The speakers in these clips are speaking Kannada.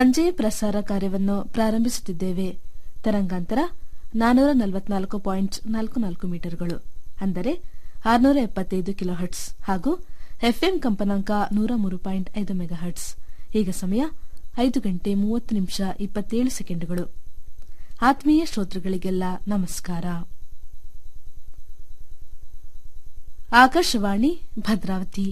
ಸಂಜೆ ಪ್ರಸಾರ ಕಾರ್ಯವನ್ನು ಪ್ರಾರಂಭಿಸುತ್ತಿದ್ದೇವೆ ತರಂಗಾಂತರ ನಾನೂರ ನಲವತ್ನಾಲ್ಕು ಪಾಯಿಂಟ್ ನಾಲ್ಕು ನಾಲ್ಕು ಮೀಟರ್ಗಳು ಅಂದರೆ ಆರುನೂರ ಎಪ್ಪತ್ತೈದು ಕಿಲೋ ಹರ್ಟ್ಸ್ ಹಾಗೂ ಎಫ್ಎಂ ಕಂಪನಾಂಕ ನೂರ ಮೂರು ಪಾಯಿಂಟ್ ಐದು ಮೆಗಾ ಹರ್ಟ್ಸ್ ಈಗ ಸಮಯ ಐದು ಗಂಟೆ ಮೂವತ್ತು ನಿಮಿಷ ಇಪ್ಪತ್ತೇಳು ಸೆಕೆಂಡುಗಳು ಆತ್ಮೀಯ ಶ್ರೋತೃಗಳಿಗೆಲ್ಲ ನಮಸ್ಕಾರ ಆಕಾಶವಾಣಿ ಭದ್ರಾವತಿ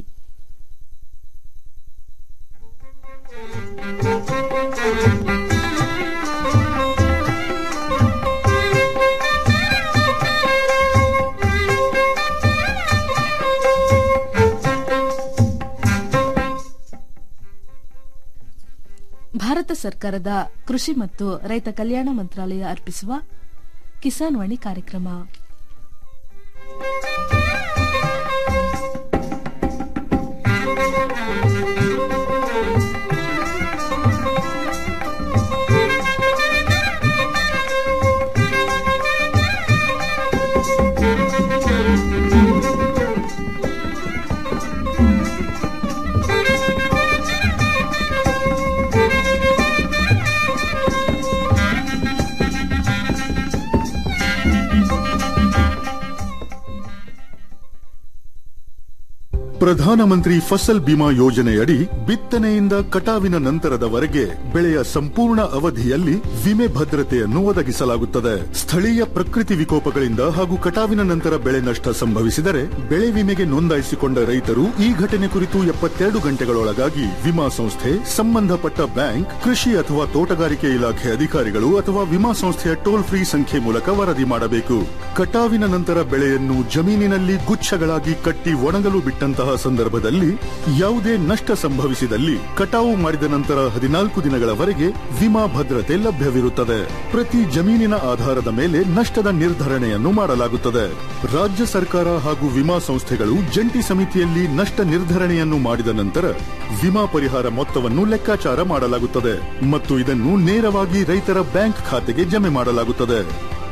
ಭಾರತ ಸರ್ಕಾರದ ಕೃಷಿ ಮತ್ತು ರೈತ ಕಲ್ಯಾಣ ಮಂತ್ರಾಲಯ ಅರ್ಪಿಸುವ ಕಿಸಾನ್ ವಾಣಿ ಕಾರ್ಯಕ್ರಮ ಪ್ರಧಾನಮಂತ್ರಿ ಫಸಲ್ ಬಿಮಾ ಯೋಜನೆಯಡಿ ಬಿತ್ತನೆಯಿಂದ ಕಟಾವಿನ ನಂತರದವರೆಗೆ ಬೆಳೆಯ ಸಂಪೂರ್ಣ ಅವಧಿಯಲ್ಲಿ ವಿಮೆ ಭದ್ರತೆಯನ್ನು ಒದಗಿಸಲಾಗುತ್ತದೆ ಸ್ಥಳೀಯ ಪ್ರಕೃತಿ ವಿಕೋಪಗಳಿಂದ ಹಾಗೂ ಕಟಾವಿನ ನಂತರ ಬೆಳೆ ನಷ್ಟ ಸಂಭವಿಸಿದರೆ ಬೆಳೆ ವಿಮೆಗೆ ನೋಂದಾಯಿಸಿಕೊಂಡ ರೈತರು ಈ ಘಟನೆ ಕುರಿತು ಎಪ್ಪತ್ತೆರಡು ಗಂಟೆಗಳೊಳಗಾಗಿ ವಿಮಾ ಸಂಸ್ಥೆ ಸಂಬಂಧಪಟ್ಟ ಬ್ಯಾಂಕ್ ಕೃಷಿ ಅಥವಾ ತೋಟಗಾರಿಕೆ ಇಲಾಖೆ ಅಧಿಕಾರಿಗಳು ಅಥವಾ ವಿಮಾ ಸಂಸ್ಥೆಯ ಟೋಲ್ ಫ್ರೀ ಸಂಖ್ಯೆ ಮೂಲಕ ವರದಿ ಮಾಡಬೇಕು ಕಟಾವಿನ ನಂತರ ಬೆಳೆಯನ್ನು ಜಮೀನಿನಲ್ಲಿ ಗುಚ್ಛಗಳಾಗಿ ಕಟ್ಟಿ ಒಣಗಲು ಬಿಟ್ಟಂತಹ ಸಂದರ್ಭದಲ್ಲಿ ಯಾವುದೇ ನಷ್ಟ ಸಂಭವಿಸಿದಲ್ಲಿ ಕಟಾವು ಮಾಡಿದ ನಂತರ ಹದಿನಾಲ್ಕು ದಿನಗಳವರೆಗೆ ವಿಮಾ ಭದ್ರತೆ ಲಭ್ಯವಿರುತ್ತದೆ ಪ್ರತಿ ಜಮೀನಿನ ಆಧಾರದ ಮೇಲೆ ನಷ್ಟದ ನಿರ್ಧರಣೆಯನ್ನು ಮಾಡಲಾಗುತ್ತದೆ ರಾಜ್ಯ ಸರ್ಕಾರ ಹಾಗೂ ವಿಮಾ ಸಂಸ್ಥೆಗಳು ಜಂಟಿ ಸಮಿತಿಯಲ್ಲಿ ನಷ್ಟ ನಿರ್ಧರಣೆಯನ್ನು ಮಾಡಿದ ನಂತರ ವಿಮಾ ಪರಿಹಾರ ಮೊತ್ತವನ್ನು ಲೆಕ್ಕಾಚಾರ ಮಾಡಲಾಗುತ್ತದೆ ಮತ್ತು ಇದನ್ನು ನೇರವಾಗಿ ರೈತರ ಬ್ಯಾಂಕ್ ಖಾತೆಗೆ ಜಮೆ ಮಾಡಲಾಗುತ್ತದೆ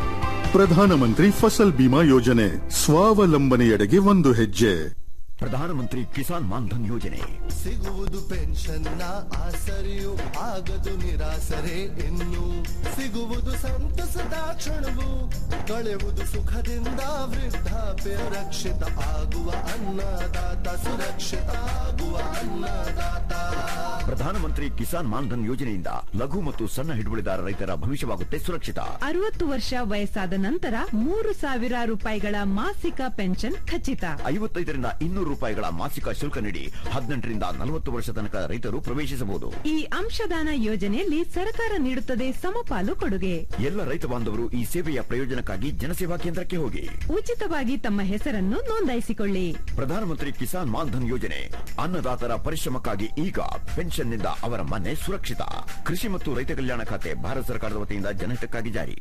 ಪ್ರಧಾನಮಂತ್ರಿ ಫಸಲ್ ಬಿಮಾ ಯೋಜನೆ ಸ್ವಾವಲಂಬನೆಯೆಡೆಗೆ ಒಂದು ಹೆಜ್ಜೆ ಪ್ರಧಾನಮಂತ್ರಿ ಕಿಸಾನ್ ಮಾನ್ಧನ್ ಯೋಜನೆ ಸಿಗುವುದು ಪೆನ್ಷನ್ನ ಆಸರೆಯು ಆಗದು ನಿರಾಸರೆ ಇನ್ನು ಸಿಗುವುದು ಸಂತಸದ ಕ್ಷಣವು ಕಳೆಯುವುದು ಸುಖದಿಂದ ವೃದ್ಧಾಪ್ಯ ರಕ್ಷಿತ ಆಗುವ ಅನ್ನದಾತ ಸುರಕ್ಷಿತ ಆಗುವ ಅನ್ನದಾತ ಪ್ರಧಾನಮಂತ್ರಿ ಕಿಸಾನ್ ಮಾನ್ಧನ್ ಯೋಜನೆಯಿಂದ ಲಘು ಮತ್ತು ಸಣ್ಣ ಹಿಡುವಳಿದಾರ ರೈತರ ಭವಿಷ್ಯವಾಗುತ್ತೆ ಸುರಕ್ಷಿತ ಅರವತ್ತು ವರ್ಷ ವಯಸ್ಸಾದ ನಂತರ ಮೂರು ಸಾವಿರ ರೂಪಾಯಿಗಳ ಮಾಸಿಕ ಪೆನ್ಷನ್ ಖಚಿತ ಐವತ್ತೈದರಿಂದ ಇನ್ನೂರು ರೂಪಾಯಿಗಳ ಮಾಸಿಕ ಶುಲ್ಕ ನೀಡಿ ಹದಿನೆಂಟರಿಂದ ನಲವತ್ತು ವರ್ಷ ತನಕ ರೈತರು ಪ್ರವೇಶಿಸಬಹುದು ಈ ಅಂಶದಾನ ಯೋಜನೆಯಲ್ಲಿ ಸರ್ಕಾರ ನೀಡುತ್ತದೆ ಸಮಪಾಲು ಕೊಡುಗೆ ಎಲ್ಲ ರೈತ ಬಾಂಧವರು ಈ ಸೇವೆಯ ಪ್ರಯೋಜನಕ್ಕಾಗಿ ಜನಸೇವಾ ಕೇಂದ್ರಕ್ಕೆ ಹೋಗಿ ಉಚಿತವಾಗಿ ತಮ್ಮ ಹೆಸರನ್ನು ನೋಂದಾಯಿಸಿಕೊಳ್ಳಿ ಪ್ರಧಾನಮಂತ್ರಿ ಕಿಸಾನ್ ಮಾನ್ಧನ್ ಯೋಜನೆ ಅನ್ನದಾತರ ಪರಿಶ್ರಮಕ್ಕಾಗಿ ಈಗ ಪೆನ್ಷನ್ನಿಂದ ಅವರ ಮನೆ ಸುರಕ್ಷಿತ ಕೃಷಿ ಮತ್ತು ರೈತ ಕಲ್ಯಾಣ ಖಾತೆ ಭಾರತ ಸರ್ಕಾರದ ವತಿಯಿಂದ ಜನಹಿತಕ್ಕಾಗಿ ಜಾರಿ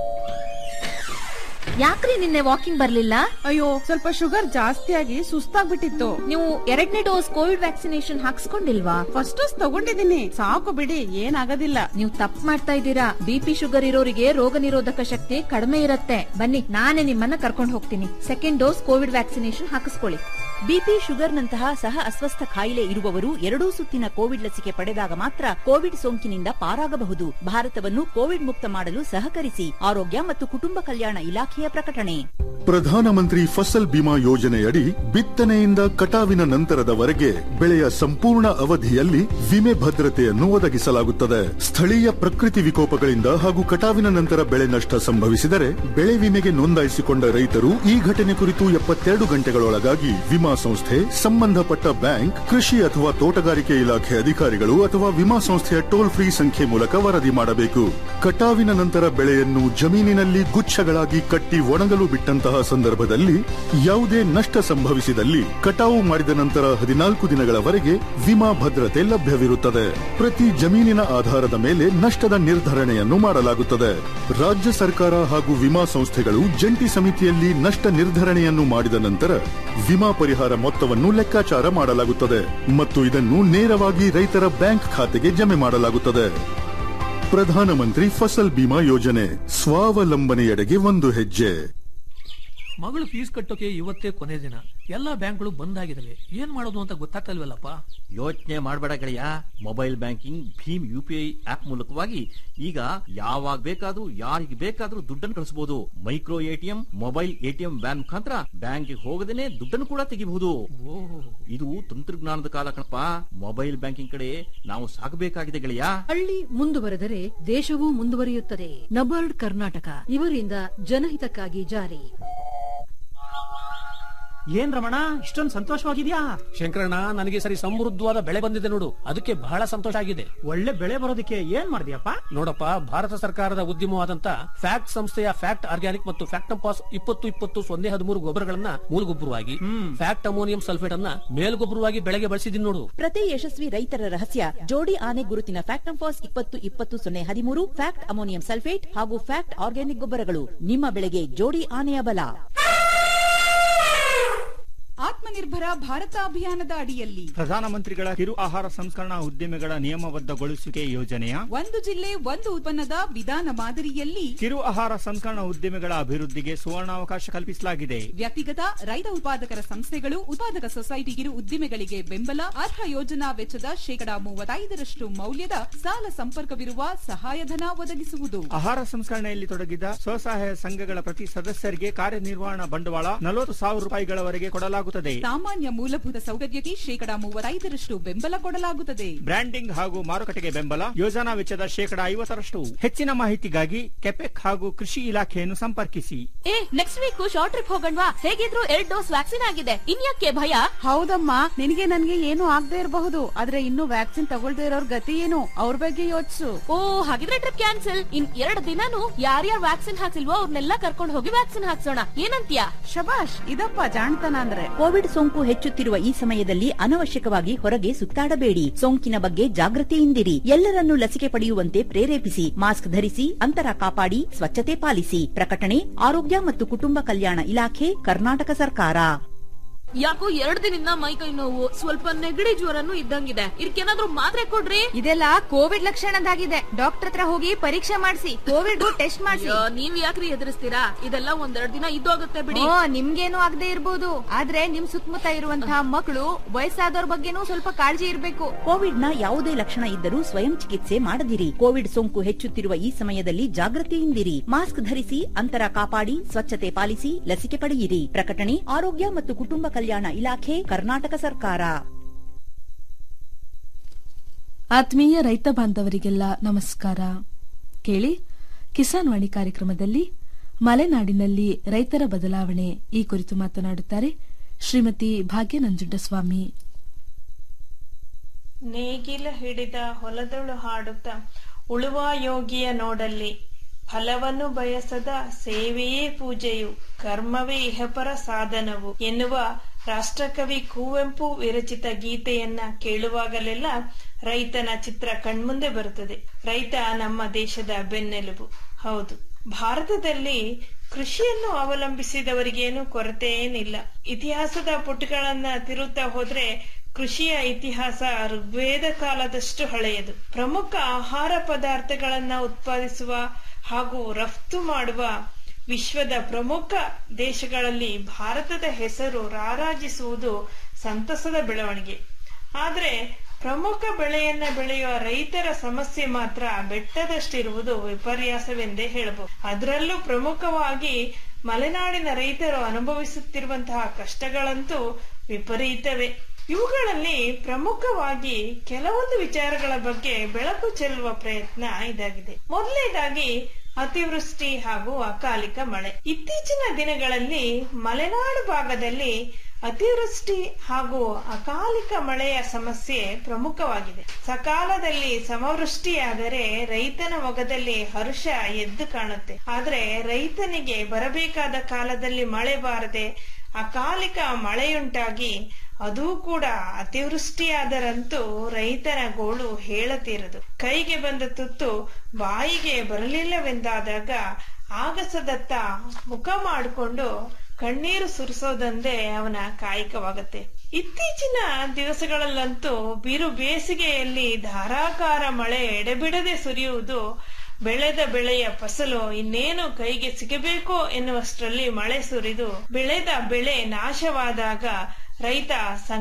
ಯಾಕ್ರಿ ನಿನ್ನೆ ವಾಕಿಂಗ್ ಬರ್ಲಿಲ್ಲ ಅಯ್ಯೋ ಸ್ವಲ್ಪ ಶುಗರ್ ಜಾಸ್ತಿ ಆಗಿ ಸುಸ್ತಾಗ್ಬಿಟ್ಟಿತ್ತು ನೀವು ಎರಡನೇ ಡೋಸ್ ಕೋವಿಡ್ ವ್ಯಾಕ್ಸಿನೇಷನ್ ಹಾಕ್ಸ್ಕೊಂಡಿಲ್ವಾ ಫಸ್ಟ್ ಡೋಸ್ ತಗೊಂಡಿದ್ದೀನಿ ಸಾಕು ಬಿಡಿ ಏನಾಗೋದಿಲ್ಲ ನೀವು ತಪ್ಪು ಮಾಡ್ತಾ ಇದ್ದೀರಾ ಬಿಪಿ ಶುಗರ್ ಇರೋರಿಗೆ ರೋಗ ನಿರೋಧಕ ಶಕ್ತಿ ಕಡಿಮೆ ಇರುತ್ತೆ ಬನ್ನಿ ನಾನೇ ನಿಮ್ಮನ್ನ ಕರ್ಕೊಂಡು ಹೋಗ್ತೀನಿ ಸೆಕೆಂಡ್ ಡೋಸ್ ಕೋವಿಡ್ ವ್ಯಾಕ್ಸಿನೇಷನ್ ಹಾಕಿಸ್ಕೊಳ್ಳಿ ಬಿಪಿ ಶುಗರ್ನಂತಹ ಸಹ ಅಸ್ವಸ್ಥ ಕಾಯಿಲೆ ಇರುವವರು ಎರಡೂ ಸುತ್ತಿನ ಕೋವಿಡ್ ಲಸಿಕೆ ಪಡೆದಾಗ ಮಾತ್ರ ಕೋವಿಡ್ ಸೋಂಕಿನಿಂದ ಪಾರಾಗಬಹುದು ಭಾರತವನ್ನು ಕೋವಿಡ್ ಮುಕ್ತ ಮಾಡಲು ಸಹಕರಿಸಿ ಆರೋಗ್ಯ ಮತ್ತು ಕುಟುಂಬ ಕಲ್ಯಾಣ ಇಲಾಖೆಯ ಪ್ರಕಟಣೆ ಪ್ರಧಾನಮಂತ್ರಿ ಫಸಲ್ ಬಿಮಾ ಯೋಜನೆಯಡಿ ಬಿತ್ತನೆಯಿಂದ ಕಟಾವಿನ ನಂತರದವರೆಗೆ ಬೆಳೆಯ ಸಂಪೂರ್ಣ ಅವಧಿಯಲ್ಲಿ ವಿಮೆ ಭದ್ರತೆಯನ್ನು ಒದಗಿಸಲಾಗುತ್ತದೆ ಸ್ಥಳೀಯ ಪ್ರಕೃತಿ ವಿಕೋಪಗಳಿಂದ ಹಾಗೂ ಕಟಾವಿನ ನಂತರ ಬೆಳೆ ನಷ್ಟ ಸಂಭವಿಸಿದರೆ ಬೆಳೆ ವಿಮೆಗೆ ನೋಂದಾಯಿಸಿಕೊಂಡ ರೈತರು ಈ ಘಟನೆ ಕುರಿತು ಎಪ್ಪತ್ತೆರಡು ಗಂಟೆಗಳೊಳಗಾಗಿ ವಿಮಾ ಸಂಸ್ಥೆ ಸಂಬಂಧಪಟ್ಟ ಬ್ಯಾಂಕ್ ಕೃಷಿ ಅಥವಾ ತೋಟಗಾರಿಕೆ ಇಲಾಖೆ ಅಧಿಕಾರಿಗಳು ಅಥವಾ ವಿಮಾ ಸಂಸ್ಥೆಯ ಟೋಲ್ ಫ್ರೀ ಸಂಖ್ಯೆ ಮೂಲಕ ವರದಿ ಮಾಡಬೇಕು ಕಟಾವಿನ ನಂತರ ಬೆಳೆಯನ್ನು ಜಮೀನಿನಲ್ಲಿ ಗುಚ್ಛಗಳಾಗಿ ಕಟ್ಟಿ ಒಣಗಲು ಬಿಟ್ಟಂತಹ ಸಂದರ್ಭದಲ್ಲಿ ಯಾವುದೇ ನಷ್ಟ ಸಂಭವಿಸಿದಲ್ಲಿ ಕಟಾವು ಮಾಡಿದ ನಂತರ ಹದಿನಾಲ್ಕು ದಿನಗಳವರೆಗೆ ವಿಮಾ ಭದ್ರತೆ ಲಭ್ಯವಿರುತ್ತದೆ ಪ್ರತಿ ಜಮೀನಿನ ಆಧಾರದ ಮೇಲೆ ನಷ್ಟದ ನಿರ್ಧರಣೆಯನ್ನು ಮಾಡಲಾಗುತ್ತದೆ ರಾಜ್ಯ ಸರ್ಕಾರ ಹಾಗೂ ವಿಮಾ ಸಂಸ್ಥೆಗಳು ಜಂಟಿ ಸಮಿತಿಯಲ್ಲಿ ನಷ್ಟ ನಿರ್ಧರಣೆಯನ್ನು ಮಾಡಿದ ನಂತರ ವಿಮಾ ಪರಿಹಾರ ಮೊತ್ತವನ್ನು ಲೆಕ್ಕಾಚಾರ ಮಾಡಲಾಗುತ್ತದೆ ಮತ್ತು ಇದನ್ನು ನೇರವಾಗಿ ರೈತರ ಬ್ಯಾಂಕ್ ಖಾತೆಗೆ ಜಮೆ ಮಾಡಲಾಗುತ್ತದೆ ಪ್ರಧಾನಮಂತ್ರಿ ಫಸಲ್ ಬಿಮಾ ಯೋಜನೆ ಸ್ವಾವಲಂಬನೆಯೆಡೆಗೆ ಒಂದು ಹೆಜ್ಜೆ ಮಗಳು ಫೀಸ್ ಕಟ್ಟೋಕೆ ಇವತ್ತೇ ಕೊನೆ ದಿನ ಎಲ್ಲಾ ಬ್ಯಾಂಕ್ಗಳು ಬಂದ್ ಆಗಿದಾವೆ ಏನ್ ಮಾಡೋದು ಅಂತ ಗೊತ್ತಾಗ್ತಲ್ವಲ್ಲಪ್ಪ ಯೋಚನೆ ಮಾಡಬೇಡ ಗೆಳೆಯ ಮೊಬೈಲ್ ಬ್ಯಾಂಕಿಂಗ್ ಭೀಮ್ ಯು ಪಿ ಐ ಆಪ್ ಮೂಲಕವಾಗಿ ಈಗ ಯಾವಾಗ ಬೇಕಾದ್ರೂ ಯಾರಿಗೆ ಬೇಕಾದ್ರೂ ದುಡ್ಡನ್ನು ಕಳಿಸಬಹುದು micro ATM mobile ATM van ಮುಖಾಂತರ ಬ್ಯಾಂಕ್ಗೆ ಹೋಗದೇನೆ ದುಡ್ಡನ್ನು ಕೂಡ ತೆಗಿಬಹುದು ಇದು ತಂತ್ರಜ್ಞಾನದ ಕಾಲ ಕಣಪ್ಪ ಮೊಬೈಲ್ ಬ್ಯಾಂಕಿಂಗ್ ಕಡೆ ನಾವು ಸಾಗಬೇಕಾಗಿದೆ ಗೆಳೆಯ ಹಳ್ಳಿ ಮುಂದುವರೆದರೆ ದೇಶವೂ ಮುಂದುವರಿಯುತ್ತದೆ ನಬಾರ್ಡ್ ಕರ್ನಾಟಕ ಇವರಿಂದ ಜನಹಿತಕ್ಕಾಗಿ ಜಾರಿ ಏನ್ ರಮಣ ಇಷ್ಟೊಂದು ಸಂತೋಷವಾಗಿದ್ಯಾ ಶಂಕರಣ್ಣ ನನಗೆ ಸರಿ ಸಮೃದ್ಧವಾದ ಬೆಳೆ ಬಂದಿದೆ ನೋಡು ಅದಕ್ಕೆ ಬಹಳ ಸಂತೋಷ ಆಗಿದೆ ಒಳ್ಳೆ ಬೆಳೆ ಬರೋದಕ್ಕೆ ಏನ್ ಮಾಡಿದ್ಯಪ್ಪ ನೋಡಪ್ಪ ಭಾರತ ಸರ್ಕಾರದ ಉದ್ಯಮವಾದಂತ ಫ್ಯಾಕ್ಟ್ ಸಂಸ್ಥೆಯ ಫ್ಯಾಕ್ಟ್ ಆರ್ಗ್ಯಾನಿಕ್ ಮತ್ತು ಫ್ಯಾಕ್ಟಂಪಾಸ್ ಇಪ್ಪತ್ತು ಇಪ್ಪತ್ತು ಸೊನ್ನೆ ಹದಿಮೂರು ಗೊಬ್ಬರಗಳನ್ನ ಮೂಲಗೊಬ್ಬರವಾಗಿ ಫ್ಯಾಕ್ಟ್ ಅಮೋನಿಯಂ ಸಲ್ಫೇಟ್ ಅನ್ನ ಮೇಲ್ಗೊಬ್ಬರವಾಗಿ ಬೆಳೆಗೆ ಬಳಸಿದೀನಿ ನೋಡು ಪ್ರತಿ ಯಶಸ್ವಿ ರೈತರ ರಹಸ್ಯ ಜೋಡಿ ಆನೆ ಗುರುತಿನ ಫ್ಯಾಕ್ಟಂಫಾಸ್ ಇಪ್ಪತ್ತು ಇಪ್ಪತ್ತು ಸೊನ್ನೆ ಹದಿಮೂರು ಫ್ಯಾಕ್ಟ್ ಅಮೋನಿಯಂ ಸಲ್ಫೇಟ್ ಹಾಗೂ ಫ್ಯಾಕ್ಟ್ ಆರ್ಗ್ಯಾನಿಕ್ ಗೊಬ್ಬರಗಳು ನಿಮ್ಮ ಬೆಳೆಗೆ ಜೋಡಿ ಆನೆಯ ಬಲ ಆತ್ಮನಿರ್ಭರ ಭಾರತ ಅಭಿಯಾನದ ಅಡಿಯಲ್ಲಿ ಪ್ರಧಾನಮಂತ್ರಿಗಳ ಕಿರು ಆಹಾರ ಸಂಸ್ಕರಣಾ ಉದ್ಯಮಿಗಳ ನಿಯಮಬದ್ಧಗೊಳಿಸುವಿಕೆ ಯೋಜನೆಯ ಒಂದು ಜಿಲ್ಲೆ ಒಂದು ಉತ್ಪನ್ನದ ವಿಧಾನ ಮಾದರಿಯಲ್ಲಿ ಕಿರು ಆಹಾರ ಸಂಸ್ಕರಣಾ ಉದ್ಯಮಿಗಳ ಅಭಿವೃದ್ಧಿಗೆ ಸುವರ್ಣಾವಕಾಶ ಕಲ್ಪಿಸಲಾಗಿದೆ ವ್ಯಕ್ತಿಗತ ರೈತ ಉತ್ಪಾದಕರ ಸಂಸ್ಥೆಗಳು ಉತ್ಪಾದಕ ಸೊಸೈಟಿ ಕಿರು ಉದ್ದಿಮೆಗಳಿಗೆ ಬೆಂಬಲ ಅರ್ಹ ಯೋಜನಾ ವೆಚ್ಚದ ಶೇಕಡಾ ಮೂವತ್ತೈದರಷ್ಟು ಮೌಲ್ಯದ ಸಾಲ ಸಂಪರ್ಕವಿರುವ ಸಹಾಯಧನ ಒದಗಿಸುವುದು ಆಹಾರ ಸಂಸ್ಕರಣೆಯಲ್ಲಿ ತೊಡಗಿದ ಸ್ವಸಹಾಯ ಸಂಘಗಳ ಪ್ರತಿ ಸದಸ್ಯರಿಗೆ ಕಾರ್ಯನಿರ್ವಹಣಾ ಬಂಡವಾಳ ನಲವತ್ತು ಸಾವಿರ ರೂಪಾಯಿಗಳವರೆಗೆ ಕೊಡಲಾಗುತ್ತದೆ ಸಾಮಾನ್ಯ ಮೂಲಭೂತ ಸೌಕರ್ಯಕ್ಕೆ ಶೇಕಡಾ ಮೂವತ್ತೈದರಷ್ಟು ಬೆಂಬಲ ಕೊಡಲಾಗುತ್ತದೆ ಬ್ರ್ಯಾಂಡಿಂಗ್ ಹಾಗೂ ಮಾರುಕಟ್ಟೆಗೆ ಬೆಂಬಲ ಯೋಜನಾ ವೆಚ್ಚದ ಶೇಕಡಾ ಐವತ್ತರಷ್ಟು ಹೆಚ್ಚಿನ ಮಾಹಿತಿಗಾಗಿ ಕೆಪೆಕ್ ಹಾಗೂ ಕೃಷಿ ಇಲಾಖೆಯನ್ನು ಸಂಪರ್ಕಿಸಿ ಏ ನೆಕ್ಸ್ಟ್ ವೀಕ್ ಶಾರ್ಟ್ ಟ್ರಿಪ್ ಹೋಗಣ್ವಾ ಹೇಗಿದ್ರು ಎರಡ್ ಡೋಸ್ ವ್ಯಾಕ್ಸಿನ್ ಆಗಿದೆ ಇನ್ಯಾಕೆ ಭಯ ಹೌದಮ್ಮ ನಿನಗೆ ನನ್ಗೆ ಏನು ಆಗದೆ ಇರಬಹುದು ಆದ್ರೆ ಇನ್ನು ವ್ಯಾಕ್ಸಿನ್ ತಗೊಳ್ದೇ ಇರೋರ್ ಗತಿ ಏನು ಅವ್ರ ಬಗ್ಗೆ ಯೋಚಿಸು ಓ ಹಾಗಿದ್ರೆ ಟ್ರಿಪ್ ಕ್ಯಾನ್ಸಲ್ ಇನ್ ಎರಡು ದಿನಾನು ಯಾರ್ಯಾರು ವ್ಯಾಕ್ಸಿನ್ ಹಾಕ್ಸಿಲ್ವೋ ಅವ್ರನ್ನೆಲ್ಲ ಕರ್ಕೊಂಡು ಹೋಗಿ ವ್ಯಾಕ್ಸಿನ್ ಹಾಕ್ಸೋಣ ಏನಂತ್ಯಾ ಶಬಾಷ್ ಇದಪ್ಪ ಜಾಣತನ ಅಂದ್ರೆ ಕೋವಿಡ್ ಸೋಂಕು ಹೆಚ್ಚುತ್ತಿರುವ ಈ ಸಮಯದಲ್ಲಿ ಅನವಶ್ಯಕವಾಗಿ ಹೊರಗೆ ಸುತ್ತಾಡಬೇಡಿ ಸೋಂಕಿನ ಬಗ್ಗೆ ಜಾಗೃತಿಯಿಂದಿರಿ ಎಲ್ಲರನ್ನೂ ಲಸಿಕೆ ಪಡೆಯುವಂತೆ ಪ್ರೇರೇಪಿಸಿ ಮಾಸ್ಕ್ ಧರಿಸಿ ಅಂತರ ಕಾಪಾಡಿ ಸ್ವಚ್ಛತೆ ಪಾಲಿಸಿ ಪ್ರಕಟಣೆ ಆರೋಗ್ಯ ಮತ್ತು ಕುಟುಂಬ ಕಲ್ಯಾಣ ಇಲಾಖೆ ಕರ್ನಾಟಕ ಸರ್ಕಾರ ಯಾಕೋ ಎರಡ್ ದಿನದಿಂದ ಮೈ ಕೈ ನೋವು ಸ್ವಲ್ಪ ನೆಗಡಿ ಜ್ವರನು ಇದ್ದಂಗಿದೆ ಇದಕ್ಕೇನಾದ್ರೂ ಮಾತ್ರೆ ಕೊಡ್ರಿ ಇದೆಲ್ಲ ಕೋವಿಡ್ ಲಕ್ಷಣದಾಗಿದೆ ಡಾಕ್ಟರ್ ಹತ್ರ ಹೋಗಿ ಪರೀಕ್ಷೆ ಮಾಡಿಸಿ ಕೋವಿಡ್ ಟೆಸ್ಟ್ ಮಾಡಿಸಿ ಅಯ್ಯೋ, ನೀವ್ ಯಾಕ್ರಿ ಎದುರಿಸ್ತೀರಾ ಇದೆಲ್ಲ ಒಂದೆರಡ್ ದಿನ ಇದ್ದೋಗುತ್ತೆ ಬಿಡಿ ಓ ನಿಮ್ಗೇನು ಆಗದೆ ಇರ್ಬೋದು ಆದ್ರೆ ನಿಮ್ ಸುತ್ತಮುತ್ತ ಇರುವಂತಹ ಮಕ್ಕಳು ವಯಸ್ಸಾದವ್ರ ಬಗ್ಗೆನೂ ಸ್ವಲ್ಪ ಕಾಳಜಿ ಇರ್ಬೇಕು ಕೋವಿಡ್ನ ಯಾವುದೇ ಲಕ್ಷಣ ಇದ್ದರೂ ಸ್ವಯಂ ಚಿಕಿತ್ಸೆ ಮಾಡದಿರಿ ಕೋವಿಡ್ ಸೋಂಕು ಹೆಚ್ಚುತ್ತಿರುವ ಈ ಸಮಯದಲ್ಲಿ ಜಾಗೃತಿಯಿಂದಿರಿ ಮಾಸ್ಕ್ ಧರಿಸಿ ಅಂತರ ಕಾಪಾಡಿ ಸ್ವಚ್ಛತೆ ಪಾಲಿಸಿ ಲಸಿಕೆ ಪಡೆಯಿರಿ ಪ್ರಕಟಣೆ ಆರೋಗ್ಯ ಮತ್ತು ಕುಟುಂಬ ಕಲ್ಯಾಣ ಇಲಾಖೆ ಕರ್ನಾಟಕ ಸರ್ಕಾರ ಆತ್ಮೀಯ ರೈತ ಬಾಂಧವರಿಗೆಲ್ಲ ನಮಸ್ಕಾರ ಕೇಳಿ ಕಿಸಾನ್ ವಾಣಿ ಕಾರ್ಯಕ್ರಮದಲ್ಲಿ ಮಲೆನಾಡಿನಲ್ಲಿ ರೈತರ ಬದಲಾವಣೆ ಈ ಕುರಿತು ಮಾತನಾಡುತ್ತಾರೆ ಶ್ರೀಮತಿ ಭಾಗ್ಯ ನಂಜುಂಡಸ್ವಾಮಿ ನೇಗಿಲ ಹಿಡಿದ ಹೊಲದಳು ಹಾಡುತ್ತ ಉಳುವ ಯೋಗಿಯ ನೋಡಲ್ಲಿ ಫಲವನ್ನು ಬಯಸದ ಸೇವೆಯೇ ಪೂಜೆಯು ಕರ್ಮವೇ ಇಹಪರ ಸಾಧನವು ಎನ್ನುವ ರಾಷ್ಟ್ರಕವಿ ಕುವೆಂಪು ವಿರಚಿತ ಗೀತೆಯನ್ನ ಕೇಳುವಾಗಲೆಲ್ಲ ರೈತನ ಚಿತ್ರ ಕಣ್ಮುಂದೆ ಬರುತ್ತದೆ ರೈತ ನಮ್ಮ ದೇಶದ ಬೆನ್ನೆಲುಬು ಹೌದು ಭಾರತದಲ್ಲಿ ಕೃಷಿಯನ್ನು ಅವಲಂಬಿಸಿದವರಿಗೇನು ಕೊರತೆ ಏನಿಲ್ಲ ಇತಿಹಾಸದ ಪುಟಗಳನ್ನ ತಿರುತ್ತಾ ಹೋದ್ರೆ ಕೃಷಿಯ ಇತಿಹಾಸ ಋಗ್ವೇದ ಕಾಲದಷ್ಟು ಹಳೆಯದು ಪ್ರಮುಖ ಆಹಾರ ಪದಾರ್ಥಗಳನ್ನ ಉತ್ಪಾದಿಸುವ ಹಾಗೂ ರಫ್ತು ಮಾಡುವ ವಿಶ್ವದ ಪ್ರಮುಖ ದೇಶಗಳಲ್ಲಿ ಭಾರತದ ಹೆಸರು ರಾರಾಜಿಸುವುದು ಸಂತಸದ ಬೆಳವಣಿಗೆ ಆದ್ರೆ ಪ್ರಮುಖ ಬೆಳೆಯನ್ನ ಬೆಳೆಯುವ ರೈತರ ಸಮಸ್ಯೆ ಮಾತ್ರ ಬೆಟ್ಟದಷ್ಟಿರುವುದು ವಿಪರ್ಯಾಸವೆಂದೇ ಹೇಳಬಹುದು ಅದರಲ್ಲೂ ಪ್ರಮುಖವಾಗಿ ಮಲೆನಾಡಿನ ರೈತರು ಅನುಭವಿಸುತ್ತಿರುವಂತಹ ಕಷ್ಟಗಳಂತೂ ವಿಪರೀತವೇ ಇವುಗಳಲ್ಲಿ ಪ್ರಮುಖವಾಗಿ ಕೆಲವೊಂದು ವಿಚಾರಗಳ ಬಗ್ಗೆ ಬೆಳಕು ಚೆಲ್ಲುವ ಪ್ರಯತ್ನ ಇದಾಗಿದೆ ಮೊದಲನೇದಾಗಿ ಅತಿವೃಷ್ಟಿ ಹಾಗೂ ಅಕಾಲಿಕ ಮಳೆ ಇತ್ತೀಚಿನ ದಿನಗಳಲ್ಲಿ ಮಲೆನಾಡು ಭಾಗದಲ್ಲಿ ಅತಿವೃಷ್ಟಿ ಹಾಗೂ ಅಕಾಲಿಕ ಮಳೆಯ ಸಮಸ್ಯೆ ಪ್ರಮುಖವಾಗಿದೆ ಸಕಾಲದಲ್ಲಿ ಸಮವೃಷ್ಟಿಯಾದರೆ ರೈತನ ಮೊಗದಲ್ಲಿ ಹರ್ಷ ಎದ್ದು ಕಾಣುತ್ತೆ ಆದ್ರೆ ರೈತನಿಗೆ ಬರಬೇಕಾದ ಕಾಲದಲ್ಲಿ ಮಳೆ ಬಾರದೆ ಅಕಾಲಿಕ ಮಳೆಯುಂಟಾಗಿ ಅದೂ ಕೂಡ ಅತಿವೃಷ್ಟಿಯಾದರಂತೂ ರೈತನ ಗೋಳು ಹೇಳತೀರದು ಕೈಗೆ ಬಂದ ತುತ್ತು ಬಾಯಿಗೆ ಬರಲಿಲ್ಲವೆಂದಾದಾಗ ಆಗಸದತ್ತ ಮುಖ ಮಾಡಿಕೊಂಡು ಕಣ್ಣೀರು ಸುರಿಸೋದಂದೇ ಅವನ ಕಾಯಕವಾಗತ್ತೆ ಇತ್ತೀಚಿನ ದಿವಸಗಳಲ್ಲಂತೂ ಬಿರು ಬೇಸಿಗೆಯಲ್ಲಿ ಧಾರಾಕಾರ ಮಳೆ ಎಡೆಬಿಡದೆ ಸುರಿಯುವುದು ಬೆಳೆದ ಬೆಳೆಯ ಫಸಲು ಇನ್ನೇನು ಕೈಗೆ ಸಿಗಬೇಕೋ ಎನ್ನುವಷ್ಟರಲ್ಲಿ ಮಳೆ ಸುರಿದು ಬೆಳೆದ ಬೆಳೆ ನಾಶವಾದಾಗ ರೈತ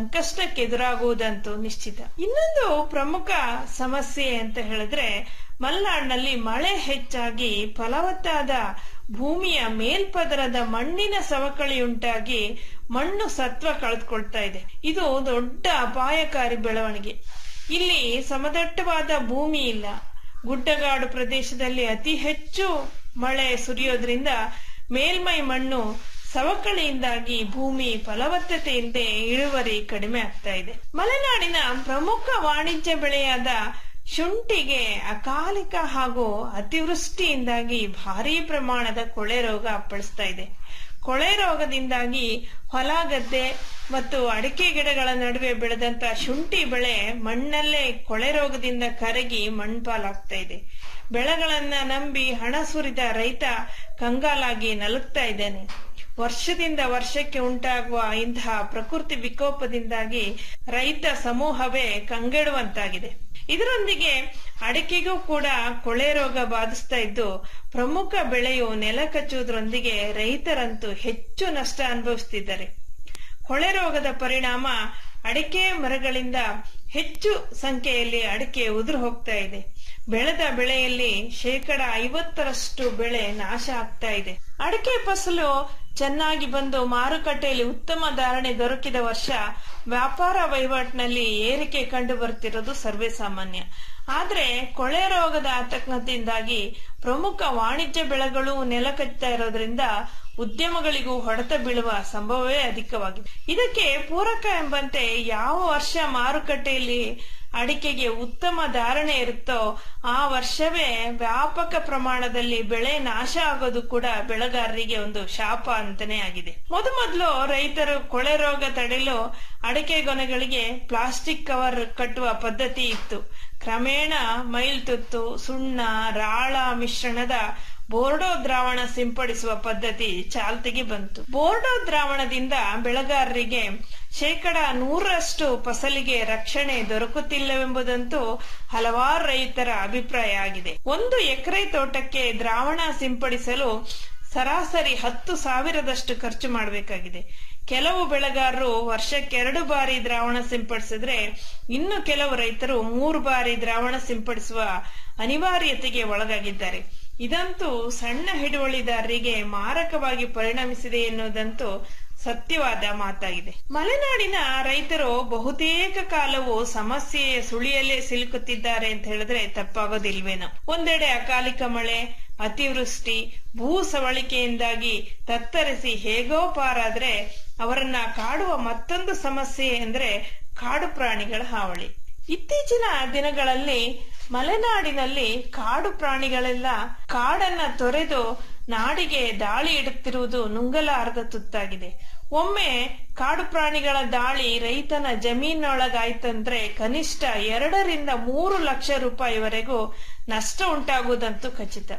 ಸಂಕಷ್ಟಕ್ಕೆದುರಾಗುವುದಂತೂ ನಿಶ್ಚಿತ ಇನ್ನೊಂದು ಪ್ರಮುಖ ಸಮಸ್ಯೆ ಅಂತ ಹೇಳಿದ್ರೆ ಮಲೆನಾಡಿನಲ್ಲಿ ಮಳೆ ಹೆಚ್ಚಾಗಿ ಫಲವತ್ತಾದ ಭೂಮಿಯ ಮೇಲ್ಪದರದ ಮಣ್ಣಿನ ಸವಕಳಿಯುಂಟಾಗಿ ಮಣ್ಣು ಸತ್ವ ಕಳೆದುಕೊಳ್ತಾ ಇದೆ ಇದು ದೊಡ್ಡ ಅಪಾಯಕಾರಿ ಬೆಳವಣಿಗೆ ಇಲ್ಲಿ ಸಮದಟ್ಟವಾದ ಭೂಮಿ ಇಲ್ಲ ಗುಡ್ಡಗಾಡು ಪ್ರದೇಶದಲ್ಲಿ ಅತಿ ಹೆಚ್ಚು ಮಳೆ ಸುರಿಯೋದ್ರಿಂದ ಮೇಲ್ಮೈ ಮಣ್ಣು ಸವಕಳಿಯಿಂದಾಗಿ ಭೂಮಿ ಫಲವತ್ತತೆಯಿಂದ ಇಳುವರಿ ಕಡಿಮೆ ಆಗ್ತಾ ಇದೆ ಮಲೆನಾಡಿನ ಪ್ರಮುಖ ವಾಣಿಜ್ಯ ಬೆಳೆಯಾದ ಶುಂಠಿಗೆ ಅಕಾಲಿಕ ಹಾಗೂ ಅತಿವೃಷ್ಟಿಯಿಂದಾಗಿ ಭಾರೀ ಪ್ರಮಾಣದ ಕೊಳೆ ರೋಗ ಅಪ್ಪಳಿಸ್ತಾ ಇದೆ ಕೊಳೆ ರೋಗದಿಂದಾಗಿ ಹೊಲ ಗದ್ದೆ ಮತ್ತು ಅಡಿಕೆ ಗಿಡಗಳ ನಡುವೆ ಬೆಳೆದಂತ ಶುಂಠಿ ಬೆಳೆ ಮಣ್ಣಲ್ಲೇ ಕೊಳೆ ರೋಗದಿಂದ ಕರಗಿ ಮಣ್ಪಾಲಾಗ್ತಾ ಇದೆ ಬೆಳೆಗಳನ್ನ ನಂಬಿ ಹಣ ಸುರಿದ ರೈತ ಕಂಗಾಲಾಗಿ ನಲುಗ್ತಾ ಇದ್ದಾನೆ ವರ್ಷದಿಂದ ವರ್ಷಕ್ಕೆ ಉಂಟಾಗುವ ಇಂತಹ ಪ್ರಕೃತಿ ವಿಕೋಪದಿಂದಾಗಿ ರೈತ ಸಮೂಹವೇ ಕಂಗೆಡುವಂತಾಗಿದೆ ಇದರೊಂದಿಗೆ ಅಡಿಕೆಗೂ ಕೂಡ ಕೊಳೆ ರೋಗ ಬಾಧಿಸ್ತಾ ಇದ್ದು ಪ್ರಮುಖ ಬೆಳೆಯು ನೆಲ ಕಚ್ಚುವುದರೊಂದಿಗೆ ರೈತರಂತೂ ಹೆಚ್ಚು ನಷ್ಟ ಅನುಭವಿಸುತ್ತಿದ್ದಾರೆ ಕೊಳೆ ರೋಗದ ಪರಿಣಾಮ ಅಡಿಕೆ ಮರಗಳಿಂದ ಹೆಚ್ಚು ಸಂಖ್ಯೆಯಲ್ಲಿ ಅಡಿಕೆ ಉದುರು ಹೋಗ್ತಾ ಇದೆ ಬೆಳೆದ ಬೆಳೆಯಲ್ಲಿ ಶೇಕಡ ಐವತ್ತರಷ್ಟು ಬೆಳೆ ನಾಶ ಆಗ್ತಾ ಇದೆ ಅಡಿಕೆ ಫಸಲು ಚೆನ್ನಾಗಿ ಬಂದು ಮಾರುಕಟ್ಟೆಯಲ್ಲಿ ಉತ್ತಮ ಧಾರಣೆ ದೊರಕಿದ ವರ್ಷ ವ್ಯಾಪಾರ ವಹಿವಾಟಿನಲ್ಲಿ ಏರಿಕೆ ಕಂಡು ಬರುತ್ತಿರೋದು ಸರ್ವೇ ಸಾಮಾನ್ಯ ಆದ್ರೆ ಕೊಳೆ ರೋಗದ ಆತಂಕದಿಂದಾಗಿ ಪ್ರಮುಖ ವಾಣಿಜ್ಯ ಬೆಳೆಗಳು ನೆಲಕಚ್ಚುತ್ತಾ ಇರೋದ್ರಿಂದ ಉದ್ಯಮಗಳಿಗೂ ಹೊಡೆತ ಬೀಳುವ ಸಂಭವವೇ ಅಧಿಕವಾಗಿದೆ ಇದಕ್ಕೆ ಪೂರಕ ಎಂಬಂತೆ ಯಾವ ವರ್ಷ ಮಾರುಕಟ್ಟೆಯಲ್ಲಿ ಅಡಿಕೆಗೆ ಉತ್ತಮ ಧಾರಣೆ ಇರುತ್ತೋ ಆ ವರ್ಷವೇ ವ್ಯಾಪಕ ಪ್ರಮಾಣದಲ್ಲಿ ಬೆಳೆ ನಾಶ ಆಗೋದು ಕೂಡ ಬೆಳೆಗಾರರಿಗೆ ಒಂದು ಶಾಪ ಅಂತಾನೆ ಆಗಿದೆ ಮೊದಮೊದಲು ರೈತರು ಕೊಳೆ ರೋಗ ತಡೆಯಲು ಅಡಿಕೆ ಗೊನೆಗಳಿಗೆ ಪ್ಲಾಸ್ಟಿಕ್ ಕವರ್ ಕಟ್ಟುವ ಪದ್ಧತಿ ಇತ್ತು ಕ್ರಮೇಣ ಮೈಲ್ತುತ್ತು ಸುಣ್ಣ ರಾಳ ಮಿಶ್ರಣದ ಬೋರ್ಡೋ ದ್ರಾವಣ ಸಿಂಪಡಿಸುವ ಪದ್ಧತಿ ಚಾಲ್ತಿಗೆ ಬಂತು ಬೋರ್ಡೋ ದ್ರಾವಣದಿಂದ ಬೆಳೆಗಾರರಿಗೆ ಶೇಕಡ ನೂರರಷ್ಟು ಫಸಲಿಗೆ ರಕ್ಷಣೆ ದೊರಕುತ್ತಿಲ್ಲವೆಂಬುದಂತೂ ಹಲವಾರು ರೈತರ ಅಭಿಪ್ರಾಯ ಆಗಿದೆ ಒಂದು ಎಕರೆ ತೋಟಕ್ಕೆ ದ್ರಾವಣ ಸಿಂಪಡಿಸಲು ಸರಾಸರಿ ಹತ್ತು ಸಾವಿರದಷ್ಟು ಖರ್ಚು ಮಾಡಬೇಕಾಗಿದೆ ಕೆಲವು ಬೆಳೆಗಾರರು ವರ್ಷಕ್ಕೆ ಎರಡು ಬಾರಿ ದ್ರಾವಣ ಸಿಂಪಡಿಸಿದ್ರೆ ಇನ್ನು ಕೆಲವು ರೈತರು ಮೂರು ಬಾರಿ ದ್ರಾವಣ ಸಿಂಪಡಿಸುವ ಅನಿವಾರ್ಯತೆಗೆ ಒಳಗಾಗಿದ್ದಾರೆ ಇದಂತೂ ಸಣ್ಣ ಹಿಡುವಳಿದಾರರಿಗೆ ಮಾರಕವಾಗಿ ಪರಿಣಮಿಸಿದೆ ಎನ್ನುವುದಂತೂ ಸತ್ಯವಾದ ಮಾತಾಗಿದೆ ಮಲೆನಾಡಿನ ರೈತರು ಬಹುತೇಕ ಕಾಲವು ಸಮಸ್ಯೆಯ ಸುಳಿಯಲ್ಲೇ ಸಿಲುಕುತ್ತಿದ್ದಾರೆ ಅಂತ ಹೇಳಿದ್ರೆ ತಪ್ಪಾಗೋದಿಲ್ವೇನೋ ಒಂದೆಡೆ ಅಕಾಲಿಕ ಮಳೆ ಅತಿವೃಷ್ಟಿ ಭೂ ಸವಳಿಕೆಯಿಂದಾಗಿ ತತ್ತರಿಸಿ ಹೇಗೋ ಪಾರಾದ್ರೆ ಅವರನ್ನ ಕಾಡುವ ಮತ್ತೊಂದು ಸಮಸ್ಯೆ ಅಂದ್ರೆ ಕಾಡು ಪ್ರಾಣಿಗಳ ಹಾವಳಿ ಇತ್ತೀಚಿನ ದಿನಗಳಲ್ಲಿ ಮಲೆನಾಡಿನಲ್ಲಿ ಕಾಡು ಪ್ರಾಣಿಗಳೆಲ್ಲ ಕಾಡನ್ನ ತೊರೆದು ನಾಡಿಗೆ ದಾಳಿ ಇಡುತ್ತಿರುವುದು ನುಂಗಲಾರದ ತುತ್ತಾಗಿದೆ ಒಮ್ಮೆ ಕಾಡು ಪ್ರಾಣಿಗಳ ದಾಳಿ ರೈತನ ಜಮೀನೊಳಗಾಯ್ತಂದ್ರೆ ಕನಿಷ್ಠ ಎರಡರಿಂದ ಮೂರು ಲಕ್ಷ ರೂಪಾಯಿವರೆಗೂ ನಷ್ಟ ಉಂಟಾಗುವುದಂತೂ ಖಚಿತ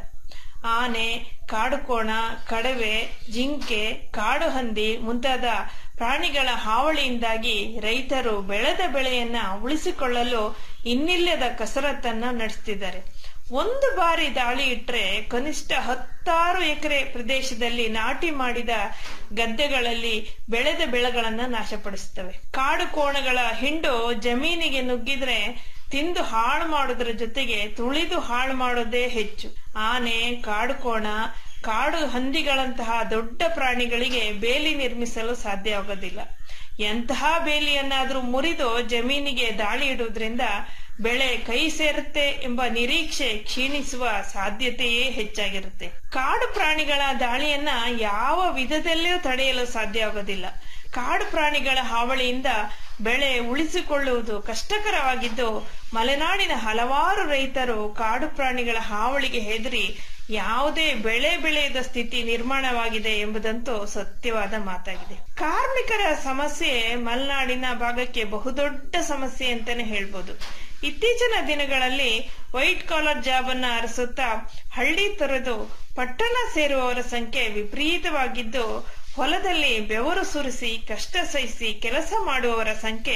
ಆನೆ ಕಾಡುಕೋಣ ಕಡವೆ ಜಿಂಕೆ ಕಾಡು ಹಂದಿ ಮುಂತಾದ ಪ್ರಾಣಿಗಳ ಹಾವಳಿಯಿಂದಾಗಿ ರೈತರು ಬೆಳೆದ ಬೆಳೆಯನ್ನ ಉಳಿಸಿಕೊಳ್ಳಲು ಇನ್ನಿಲ್ಲದ ಕಸರತ್ತನ್ನ ನಡೆಸುತ್ತಿದ್ದಾರೆ ಒಂದು ಬಾರಿ ದಾಳಿ ಇಟ್ರೆ ಕನಿಷ್ಠ ಹತ್ತಾರು ಎಕರೆ ಪ್ರದೇಶದಲ್ಲಿ ನಾಟಿ ಮಾಡಿದ ಗದ್ದೆಗಳಲ್ಲಿ ಬೆಳೆದ ಬೆಳೆಗಳನ್ನ ನಾಶಪಡಿಸುತ್ತವೆ ಕಾಡು ಕೋಣಗಳ ಹಿಂಡು ಜಮೀನಿಗೆ ನುಗ್ಗಿದ್ರೆ ತಿಂದು ಹಾಳು ಮಾಡೋದ್ರ ಜೊತೆಗೆ ತುಳಿದು ಹಾಳು ಮಾಡೋದೇ ಹೆಚ್ಚು ಆನೆ ಕಾಡು ಕೋಣ ಕಾಡು ಹಂದಿಗಳಂತಹ ದೊಡ್ಡ ಪ್ರಾಣಿಗಳಿಗೆ ಬೇಲಿ ನಿರ್ಮಿಸಲು ಸಾಧ್ಯವಾಗೋದಿಲ್ಲ ಎಂತಹ ಬೇಲಿಯನ್ನಾದ್ರೂ ಮುರಿದು ಜಮೀನಿಗೆ ದಾಳಿ ಇಡುವುದರಿಂದ ಬೆಳೆ ಕೈ ಸೇರುತ್ತೆ ಎಂಬ ನಿರೀಕ್ಷೆ ಕ್ಷೀಣಿಸುವ ಸಾಧ್ಯತೆಯೇ ಹೆಚ್ಚಾಗಿರುತ್ತೆ ಕಾಡು ಪ್ರಾಣಿಗಳ ದಾಳಿಯನ್ನ ಯಾವ ವಿಧದಲ್ಲಿಯೂ ತಡೆಯಲು ಸಾಧ್ಯವಾಗೋದಿಲ್ಲ ಕಾಡು ಪ್ರಾಣಿಗಳ ಹಾವಳಿಯಿಂದ ಬೆಳೆ ಉಳಿಸಿಕೊಳ್ಳುವುದು ಕಷ್ಟಕರವಾಗಿದ್ದು ಮಲೆನಾಡಿನ ಹಲವಾರು ರೈತರು ಕಾಡು ಪ್ರಾಣಿಗಳ ಹಾವಳಿಗೆ ಹೆದರಿ ಯಾವುದೇ ಬೆಳೆ ಬೆಳೆಯದ ಸ್ಥಿತಿ ನಿರ್ಮಾಣವಾಗಿದೆ ಎಂಬುದಂತೂ ಸತ್ಯವಾದ ಮಾತಾಗಿದೆ ಕಾರ್ಮಿಕರ ಸಮಸ್ಯೆ ಮಲೆನಾಡಿನ ಭಾಗಕ್ಕೆ ಬಹುದೊಡ್ಡ ಸಮಸ್ಯೆ ಅಂತಾನೆ ಹೇಳ್ಬೋದು ಇತ್ತೀಚಿನ ದಿನಗಳಲ್ಲಿ ವೈಟ್ ಕಾಲರ್ ಜಾಬ್ ಅನ್ನ ಅರಸುತ್ತಾ ಹಳ್ಳಿ ತೊರೆದು ಪಟ್ಟಣ ಸೇರುವವರ ಸಂಖ್ಯೆ ವಿಪರೀತವಾಗಿದ್ದು ಹೊಲದಲ್ಲಿ ಬೆವರು ಸುರಿಸಿ ಕಷ್ಟ ಸಹಿಸಿ ಕೆಲಸ ಮಾಡುವವರ ಸಂಖ್ಯೆ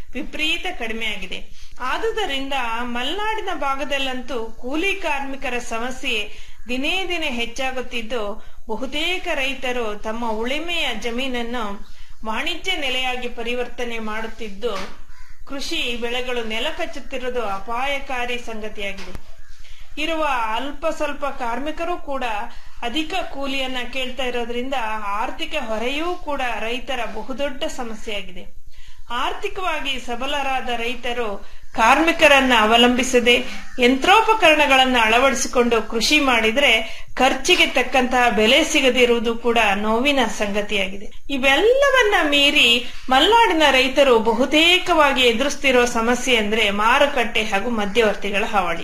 ವಿಪರೀತ ಕಡಿಮೆಯಾಗಿದೆ ಆದುದರಿಂದ ಮಲೆನಾಡಿನ ಭಾಗದಲ್ಲಂತೂ ಕೂಲಿ ಕಾರ್ಮಿಕರ ಸಮಸ್ಯೆ ದಿನೇ ದಿನೇ ಹೆಚ್ಚಾಗುತ್ತಿದ್ದು ಬಹುತೇಕ ರೈತರು ತಮ್ಮ ಉಳಿಮೆಯ ಜಮೀನನ್ನು ವಾಣಿಜ್ಯ ನೆಲೆಯಾಗಿ ಪರಿವರ್ತನೆ ಮಾಡುತ್ತಿದ್ದು ಕೃಷಿ ಬೆಳೆಗಳು ನೆಲಕಚ್ಚುತ್ತಿರುವುದು ಅಪಾಯಕಾರಿ ಸಂಗತಿಯಾಗಿದೆ ಇರುವ ಅಲ್ಪ ಸ್ವಲ್ಪ ಕಾರ್ಮಿಕರು ಕೂಡ ಅಧಿಕ ಕೂಲಿಯನ್ನ ಕೇಳ್ತಾ ಇರೋದ್ರಿಂದ ಆರ್ಥಿಕ ಹೊರೆಯೂ ಕೂಡ ರೈತರ ಬಹುದೊಡ್ಡ ಸಮಸ್ಯೆಯಾಗಿದೆ ಆರ್ಥಿಕವಾಗಿ ಸಬಲರಾದ ರೈತರು ಕಾರ್ಮಿಕರನ್ನ ಅವಲಂಬಿಸದೆ ಯಂತ್ರೋಪಕರಣಗಳನ್ನ ಅಳವಡಿಸಿಕೊಂಡು ಕೃಷಿ ಮಾಡಿದ್ರೆ ಖರ್ಚಿಗೆ ತಕ್ಕಂತಹ ಬೆಲೆ ಸಿಗದಿರುವುದು ಕೂಡ ನೋವಿನ ಸಂಗತಿಯಾಗಿದೆ ಇವೆಲ್ಲವನ್ನ ಮೀರಿ ಮಲ್ನಾಡಿನ ರೈತರು ಬಹುತೇಕವಾಗಿ ಎದುರಿಸ್ತಿರೋ ಸಮಸ್ಯೆ ಅಂದ್ರೆ ಮಾರುಕಟ್ಟೆ ಹಾಗೂ ಮಧ್ಯವರ್ತಿಗಳ ಹಾವಳಿ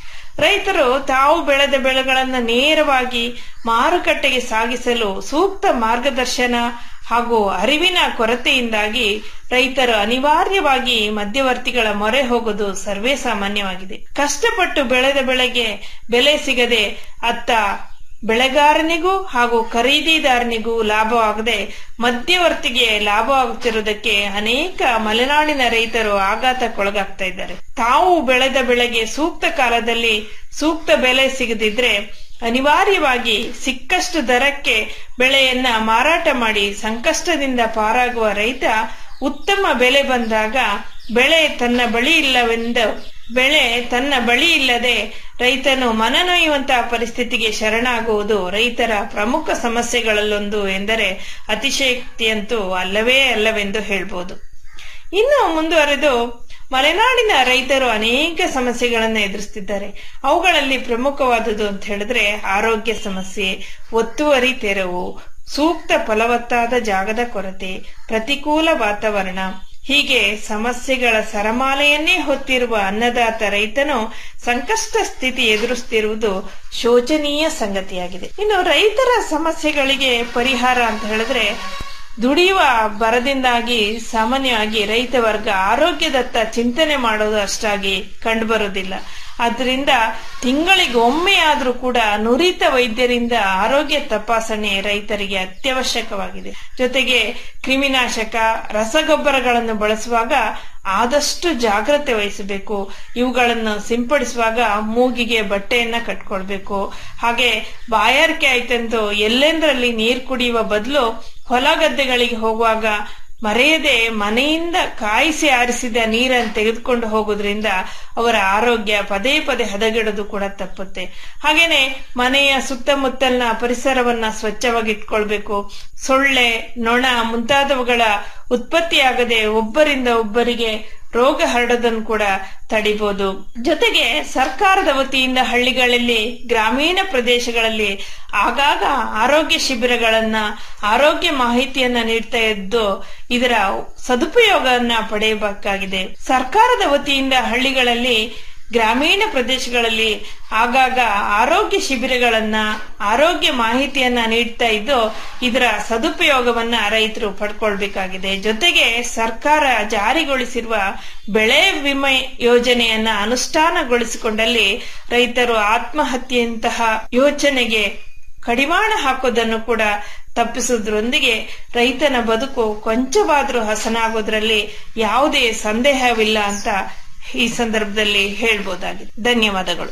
ರೈತರು ತಾವು ಬೆಳೆದ ಬೆಳೆಗಳನ್ನ ನೇರವಾಗಿ ಮಾರುಕಟ್ಟೆಗೆ ಸಾಗಿಸಲು ಸೂಕ್ತ ಮಾರ್ಗದರ್ಶನ ಹಾಗೂ ಅರಿವಿನ ಕೊರತೆಯಿಂದಾಗಿ ರೈತರು ಅನಿವಾರ್ಯವಾಗಿ ಮಧ್ಯವರ್ತಿಗಳ ಮೊರೆ ಹೋಗುವುದು ಸರ್ವೇ ಸಾಮಾನ್ಯವಾಗಿದೆ ಕಷ್ಟಪಟ್ಟು ಬೆಳೆದ ಬೆಳೆಗೆ ಬೆಲೆ ಸಿಗದೆ ಅತ್ತ ಬೆಳೆಗಾರನಿಗೂ ಹಾಗೂ ಖರೀದಿದಾರನಿಗೂ ಲಾಭವಾಗದೆ ಮಧ್ಯವರ್ತಿಗೆ ಲಾಭವಾಗುತ್ತಿರುವುದಕ್ಕೆ ಅನೇಕ ಮಲೆನಾಡಿನ ರೈತರು ಆಘಾತಕ್ಕೊಳಗಾಗ್ತಾ ಇದ್ದಾರೆ ತಾವು ಬೆಳೆದ ಬೆಳೆಗೆ ಸೂಕ್ತ ಕಾಲದಲ್ಲಿ ಸೂಕ್ತ ಬೆಲೆ ಸಿಗದಿದ್ರೆ ಅನಿವಾರ್ಯವಾಗಿ ಸಿಕ್ಕಷ್ಟು ದರಕ್ಕೆ ಬೆಳೆಯನ್ನ ಮಾರಾಟ ಮಾಡಿ ಸಂಕಷ್ಟದಿಂದ ಪಾರಾಗುವ ರೈತ ಉತ್ತಮ ಬೆಲೆ ಬಂದಾಗ ಬೆಳೆ ತನ್ನ ಬಳಿ ಇಲ್ಲವೆಂದು ಬೆಳೆ ತನ್ನ ಬಳಿ ಇಲ್ಲದೆ ರೈತನು ಮನನೊಯ್ಯುವಂತಹ ಪರಿಸ್ಥಿತಿಗೆ ಶರಣಾಗುವುದು ರೈತರ ಪ್ರಮುಖ ಸಮಸ್ಯೆಗಳಲ್ಲೊಂದು ಎಂದರೆ ಅತಿಶಯಕ್ತಿಯಂತೂ ಅಲ್ಲವೇ ಅಲ್ಲವೆಂದು ಹೇಳ್ಬೋದು ಇನ್ನು ಮುಂದುವರೆದು ಮಲೆನಾಡಿನ ರೈತರು ಅನೇಕ ಸಮಸ್ಯೆಗಳನ್ನ ಎದುರಿಸುತ್ತಿದ್ದಾರೆ ಅವುಗಳಲ್ಲಿ ಪ್ರಮುಖವಾದುದು ಅಂತ ಹೇಳಿದ್ರೆ ಆರೋಗ್ಯ ಸಮಸ್ಯೆ ಒತ್ತುವರಿ ತೆರವು ಸೂಕ್ತ ಫಲವತ್ತಾದ ಜಾಗದ ಕೊರತೆ ಪ್ರತಿಕೂಲ ವಾತಾವರಣ ಹೀಗೆ ಸಮಸ್ಯೆಗಳ ಸರಮಾಲೆಯನ್ನೇ ಹೊತ್ತಿರುವ ಅನ್ನದಾತ ರೈತನು ಸಂಕಷ್ಟ ಸ್ಥಿತಿ ಎದುರಿಸುತ್ತಿರುವುದು ಶೋಚನೀಯ ಸಂಗತಿಯಾಗಿದೆ ಇನ್ನು ರೈತರ ಸಮಸ್ಯೆಗಳಿಗೆ ಪರಿಹಾರ ಅಂತ ಹೇಳಿದ್ರೆ ದುಡಿಯುವ ಬರದಿಂದಾಗಿ ಸಾಮಾನ್ಯವಾಗಿ ರೈತ ವರ್ಗ ಆರೋಗ್ಯದತ್ತ ಚಿಂತನೆ ಮಾಡೋದು ಅಷ್ಟಾಗಿ ಕಂಡುಬರುವುದಿಲ್ಲ ಆದ್ರಿಂದ ತಿಂಗಳಿಗೆ ಒಮ್ಮೆ ಆದ್ರೂ ಕೂಡ ನುರಿತ ವೈದ್ಯರಿಂದ ಆರೋಗ್ಯ ತಪಾಸಣೆ ರೈತರಿಗೆ ಅತ್ಯವಶ್ಯಕವಾಗಿದೆ ಜೊತೆಗೆ ಕ್ರಿಮಿನಾಶಕ ರಸಗೊಬ್ಬರಗಳನ್ನು ಬಳಸುವಾಗ ಆದಷ್ಟು ಜಾಗ್ರತೆ ವಹಿಸಬೇಕು ಇವುಗಳನ್ನು ಸಿಂಪಡಿಸುವಾಗ ಮೂಗಿಗೆ ಬಟ್ಟೆಯನ್ನ ಕಟ್ಕೊಳ್ಬೇಕು ಹಾಗೆ ಬಾಯಾರಿಕೆ ಆಯ್ತೆಂದು ಎಲ್ಲೆಂದರಲ್ಲಿ ನೀರು ಕುಡಿಯುವ ಬದಲು ಹೊಲ ಗದ್ದೆಗಳಿಗೆ ಹೋಗುವಾಗ ಮರೆಯದೆ ಮನೆಯಿಂದ ಕಾಯಿಸಿ ಆರಿಸಿದ ನೀರನ್ನು ತೆಗೆದುಕೊಂಡು ಹೋಗೋದ್ರಿಂದ ಅವರ ಆರೋಗ್ಯ ಪದೇ ಪದೇ ಹದಗೆಡೋದು ಕೂಡ ತಪ್ಪುತ್ತೆ ಹಾಗೇನೆ ಮನೆಯ ಸುತ್ತಮುತ್ತಲಿನ ಪರಿಸರವನ್ನ ಸ್ವಚ್ಛವಾಗಿ ಇಟ್ಕೊಳ್ಬೇಕು ಸೊಳ್ಳೆ ನೊಣ ಮುಂತಾದವುಗಳ ಉತ್ಪತ್ತಿಯಾಗದೆ ಒಬ್ಬರಿಂದ ಒಬ್ಬರಿಗೆ ರೋಗ ಹರಡೋದನ್ನು ಕೂಡ ತಡಿಬಹುದು ಜೊತೆಗೆ ಸರ್ಕಾರದ ವತಿಯಿಂದ ಹಳ್ಳಿಗಳಲ್ಲಿ ಗ್ರಾಮೀಣ ಪ್ರದೇಶಗಳಲ್ಲಿ ಆಗಾಗ ಆರೋಗ್ಯ ಶಿಬಿರಗಳನ್ನ ಆರೋಗ್ಯ ಮಾಹಿತಿಯನ್ನ ನೀಡ್ತಾ ಇದ್ದು ಇದರ ಸದುಪಯೋಗವನ್ನ ಪಡೆಯಬೇಕಾಗಿದೆ ಸರ್ಕಾರದ ವತಿಯಿಂದ ಹಳ್ಳಿಗಳಲ್ಲಿ ಗ್ರಾಮೀಣ ಪ್ರದೇಶಗಳಲ್ಲಿ ಆಗಾಗ ಆರೋಗ್ಯ ಶಿಬಿರಗಳನ್ನ ಆರೋಗ್ಯ ಮಾಹಿತಿಯನ್ನ ನೀಡ್ತಾ ಇದ್ದು ಇದರ ಸದುಪಯೋಗವನ್ನ ರೈತರು ಪಡ್ಕೊಳ್ಬೇಕಾಗಿದೆ ಜೊತೆಗೆ ಸರ್ಕಾರ ಜಾರಿಗೊಳಿಸಿರುವ ಬೆಳೆ ವಿಮೆ ಯೋಜನೆಯನ್ನ ಅನುಷ್ಠಾನಗೊಳಿಸಿಕೊಂಡಲ್ಲಿ ರೈತರು ಆತ್ಮಹತ್ಯೆಯಂತಹ ಯೋಚನೆಗೆ ಕಡಿವಾಣ ಹಾಕೋದನ್ನು ಕೂಡ ತಪ್ಪಿಸುವುದರೊಂದಿಗೆ ರೈತನ ಬದುಕು ಕೊಂಚವಾದ್ರೂ ಹಸನಾಗೋದ್ರಲ್ಲಿ ಯಾವುದೇ ಸಂದೇಹವಿಲ್ಲ ಅಂತ ಈ ಸಂದರ್ಭದಲ್ಲಿ ಹೇಳ್ಬೋದಾಗಿದೆ ಧನ್ಯವಾದಗಳು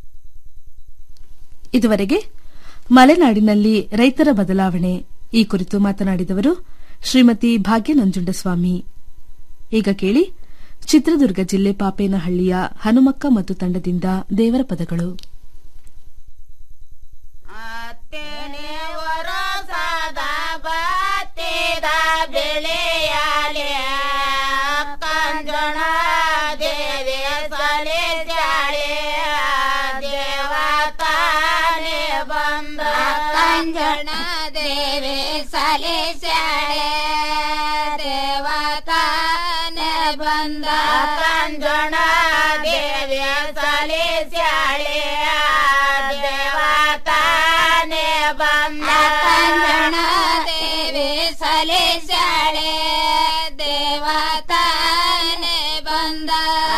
ಇದುವರೆಗೆ ಮಲೆನಾಡಿನಲ್ಲಿ ರೈತರ ಬದಲಾವಣೆ ಈ ಕುರಿತು ಮಾತನಾಡಿದವರು ಶ್ರೀಮತಿ ಭಾಗ್ಯ ನಂಜುಂಡಸ್ವಾಮಿ ಈಗ ಕೇಳಿ ಚಿತ್ರದುರ್ಗ ಜಿಲ್ಲೆ ಪಾಪೇನಹಳ್ಳಿಯ ಹನುಮಕ್ಕ ಮತ್ತು ತಂಡದಿಂದ ದೇವರ ಪದಗಳು ಬೆಳೆಯಾಲೆ ಕಂಜಣ ದೇವಿ ಸಲೆ ಜಾಳೆ ದೇವತಾನೆ ಬಂದ ಕಂಜಣ ದೇವಿ ಸಲೆ ಜಾಳೆ ದೇವತಾನೆ ಬಂದ ಕಂಜಣ ದೇವಿ ಸಲೆ ಜಾಳೆ ದೇವತಾನೆ ಬಂದ ಕಂಜಣ ದೇವಿ ಸಲೆ ಜಾಳೆ ದೇವತಾನೆ ಬಂದ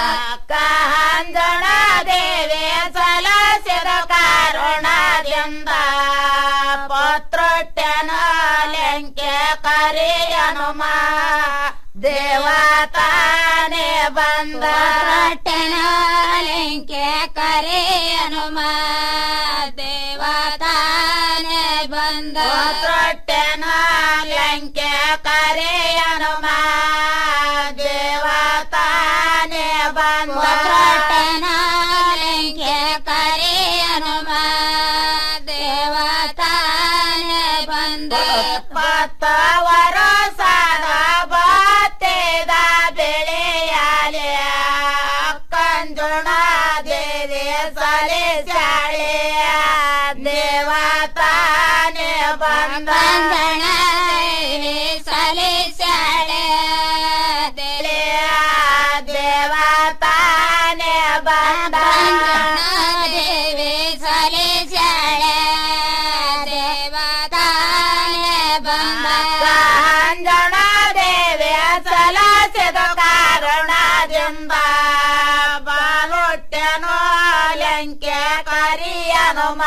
ಕಾಂಜಣ ದೇವಿ ಸಲಸಿದ ಕಾರುಣದಿಂದ ಪತ್ರೊಟ್ಟನ ಲೆಂಕೆ ಕರೆಯನುಮ ದೇವತಾನೆ ಬಂದ ರೊಟ್ಟೆನೋಲಿಂಕೆ ಕರೆ ಹನುಮ ದೇವತಾನೆ ಬಂದ ರೊಟ್ಟೆನೋಲಿಂಕೆ ಕರೆ ಹನುಮ ದೇವತಾನೆ ಬಂದ ರೊಟ್ಟೆನೋಲಿಂಕೆ ಕರೆ ಹನುಮ ದೇವತಾನೆ ಬಂದ ಪತ್ತವರ ಸಾದ ಬತ್ತೆದ ಬೆಳೆಯಾಲೆ ಕಂಜುಣ ದೇವಿ ಸಲೆ ಶಾಳೆ ದೇವತಾನೆ ಬಂದ ಸಲೆ ಶಾಳೆ ದೇವತಾನೆ ಬಂದ ದೇವಿ ಸಲೆ ಶಾಳೆ ದೇವತಾನೆ ಬಂದ ಅಂಜಣ ದೇವಿಯ ಸಲಸೆದ ಕಾರಣದಿಂದ ಬಾಲೊಟ್ಟೆನೋ ಲಂಕೆ ಕರಿಯನುಮ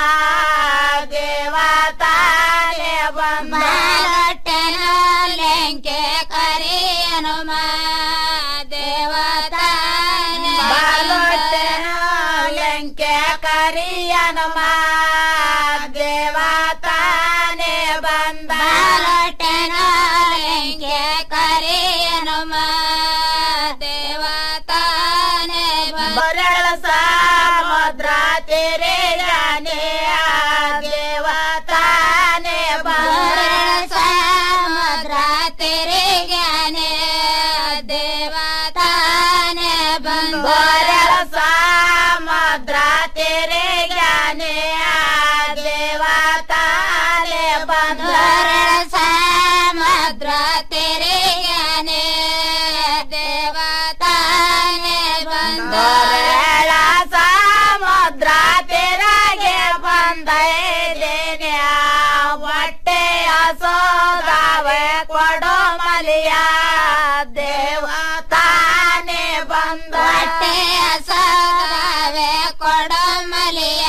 ದೇವತಾನೆ ಬಂದ ಬಾಲೊಟ್ಟೆನೋ ಲಂಕೆ ಕರಿಯನುಮ ದೇವತಾನೆ ಬಾಲೊಟ್ಟೆನೋ ಲಂಕೆ ಕರಿಯನುಮ ದೇವತಾನೆ ಬಂದ ಬಾಲೊಟ್ಟೆನೋ ಲಂಕೆ ಕರಿಯನುಮ ದೇವತಾನೆ ಬರಳ ಸಮುದ್ರ ತೆರೆ ಜಾನೆ ದೇವತಾನೆ ಬರಳ ಸಮುದ್ರ ತೆರೆ ಜ್ಞಾನೆ ದೇವತಾನೆ ಬಂದ ಬರಳ ಸಮುದ್ರ ತೆರೆ ಜ್ಞಾನೆ ದೇವತಾನೆ ಬಂದ ಬರಳ ಸಮುದ್ರ ತೆರೆ ಜ್ಞಾನೆ ದೇವತಾನೆ ಬಂದ ಬರಳ ಸಮುದ್ರ ತೆರಗೆ ಬಂದ ದೇನೆ ಹೊಟ್ಟೆ ಹಸೋದಾವೆ ಕೊಡೋ ಮಲಿಯ ದೇವತಾನೆ ಬಂದ ಹೊಟ್ಟೆ ಹಸೋದಾವೆ ಕೊಡೋ ಮಲಿಯ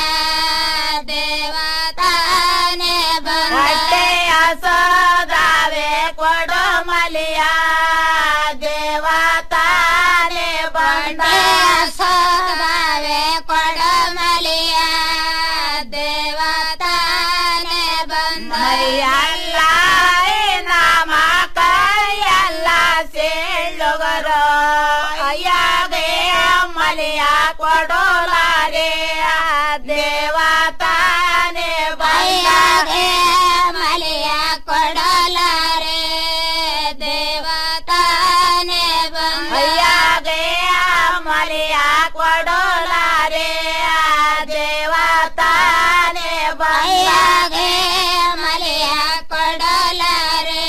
ದೇವತಾನೆ ಬಂದ ಹೊಟ್ಟೆ ಹಸೋದಾವೆ ಕೊಡೋ ಮಲಿಯ ದೇವತಾನೆ ಬಂದ ಹಸೋದಾವೆ ಕೊಡೋ ಮಲಿಯ ದೇವತಾನೆ ಬಂದ ಮೈಯಲ್ಲ ನಾಮ ಕೈಯಲ್ಲ ಸೇಳುಗರು ಅಯ್ಯಾಗೆ ಮಲಿಯ ಕೊಡೋಲಾರೆ ದೇವತಾನೆ ಬಯ್ಯಾಗೆ ಮಲಿಯ ಕೊಡಲಾರೆ ದೇವತಾನೆ ಬಂದ ಅಯ್ಯಾಗೆ ಮಲಿಯ ಕೊಡೋಲಾರೆ ದೇವತಾನೆ ಬಯ್ಯಾಗೆ ಮಲಿಯ ಕೊಡಲಾರೆ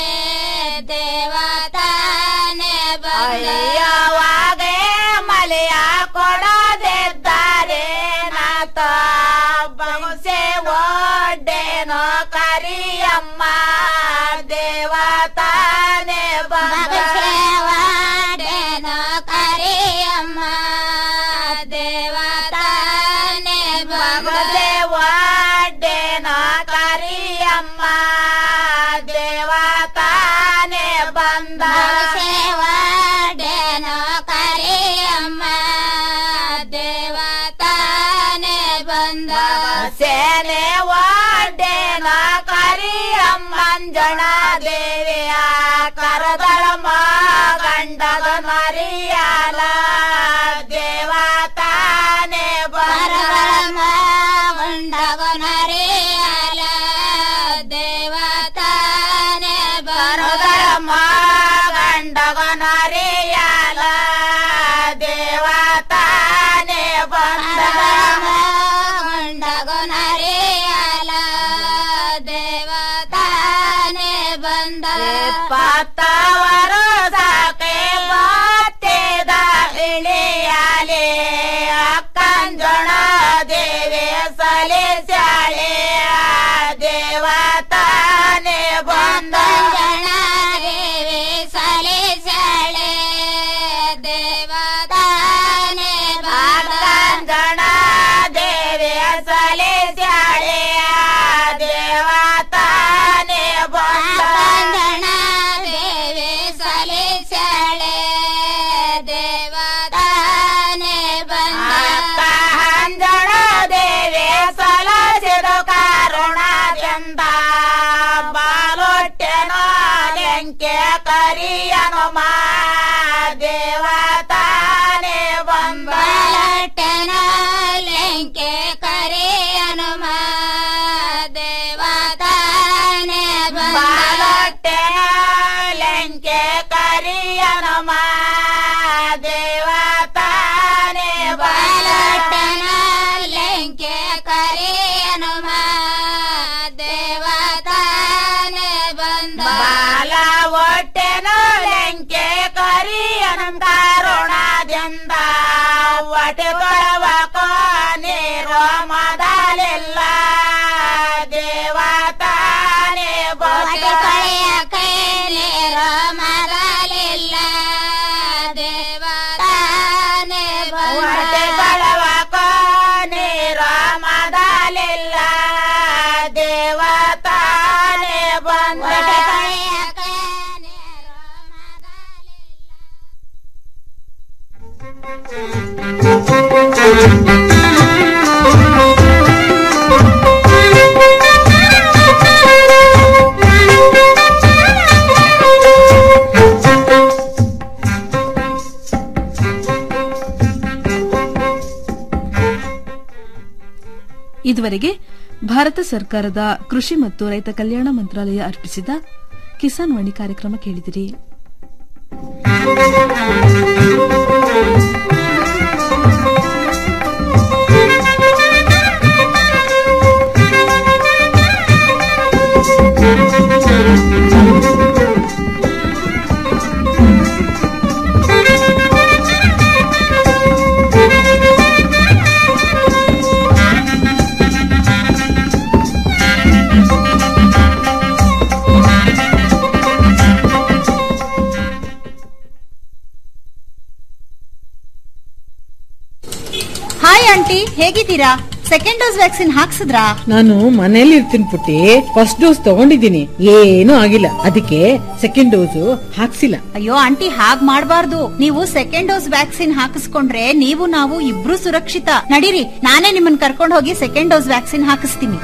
ದೇವತಾನೆ ಅಯ್ಯವಾಗೆ ಮಲಿಯ ಕೊಡದಿದ್ದಾರೆ ನಾತ ಬಗುಸೆ ಒಡ್ಡೇನೋ ಕರಿಯಮ್ಮ ದೇವತಾನೆ ಬಗುಸೆ ಒಡ್ಡೇನೋ ಕರಿಯಮ್ಮ ದೇವತಾನೆ ಬಗುಸೆ ಒಡ್ಡೇನೋ ಕರಿಯಮ್ಮ ದೇವತಾನೆ ಬಂದ ಸೇವಾಡೇನೋ ಕರಿಯಮ್ಮ ದೇವತಾನೆ ಬಂದ ಸೇನೆ ವಾಡೇನ ಕರಿಯಮ್ಮಂಜಣ ದೇವಿಯ ಕರದಳ ಗಂಡದ ಮರಿಯಾಲ ದೇವತಾನೆ ಬರದಳ ಗಂಡಗ ನರಿಯಾಲ ದೇವತಾನೆ ಬರದಳ ಗಂಡಗ ನರಿಯಾಲ ದೇವತಾನೆ ಬಂದ ಗಂಡಗ ನರಿಯಾಲ ದೇವತಾನೆ ಬಂದ ಪತ್ತವರ ಸಾಕೆ ಬಾತೆದ ಇಳಿಯಾಲೆ ಅಕ್ಕಂಜಣ ದೇವಿ ಸಲೆ ಶಾಳೆ ದೇವತಾನೆ ಬಂದ ಜಣ ದೇವಿ ಸಲೆ ಶಾಳೆ ದೇವತಾನೆ ಅಕ್ಕಂಜಣ ದೇವಿ ಸಲೆ ಶಾಳೆ ದೇವತಾನೆ ಬಂದ ಇದುವರೆಗೆ ಭಾರತ ಸರ್ಕಾರದ ಕೃಷಿ ಮತ್ತು ರೈತ ಕಲ್ಯಾಣ ಮಂತ್ರಾಲಯ ಅರ್ಪಿಸಿದ ಕಿಸಾನ್ ವಾಣಿ ಕಾರ್ಯಕ್ರಮ ಕೇಳಿದಿರಿ ಹಾಯ್ ಆಂಟಿ ಹೇಗಿದ್ದೀರಾ ಸೆಕೆಂಡ್ ಡೋಸ್ ವ್ಯಾಕ್ಸಿನ್ ಹಾಕ್ಸಿದ್ರಾ ನಾನು ಮನೇಲಿ ಇರ್ತೀನಿ ಪುಟ್ಟಿ ಫಸ್ಟ್ ಡೋಸ್ ತಗೊಂಡಿದ್ದೀನಿ ಏನೂ ಆಗಿಲ್ಲ ಅದಕ್ಕೆ ಸೆಕೆಂಡ್ ಡೋಸ್ ಹಾಕ್ಸಿಲ್ಲ ಅಯ್ಯೋ ಆಂಟಿ ಹಾಗ್ ಮಾಡ್ಬಾರ್ದು ನೀವು ಸೆಕೆಂಡ್ ಡೋಸ್ ವ್ಯಾಕ್ಸಿನ್ ಹಾಕಿಸ್ಕೊಂಡ್ರೆ ನೀವು ನಾವು ಇಬ್ರು ಸುರಕ್ಷಿತ ನಡೀರಿ ನಾನೇ ನಿಮ್ಮನ್ನ ಕರ್ಕೊಂಡು ಹೋಗಿ ಸೆಕೆಂಡ್ ಡೋಸ್ ವ್ಯಾಕ್ಸಿನ್ ಹಾಕಿಸ್ತೀನಿ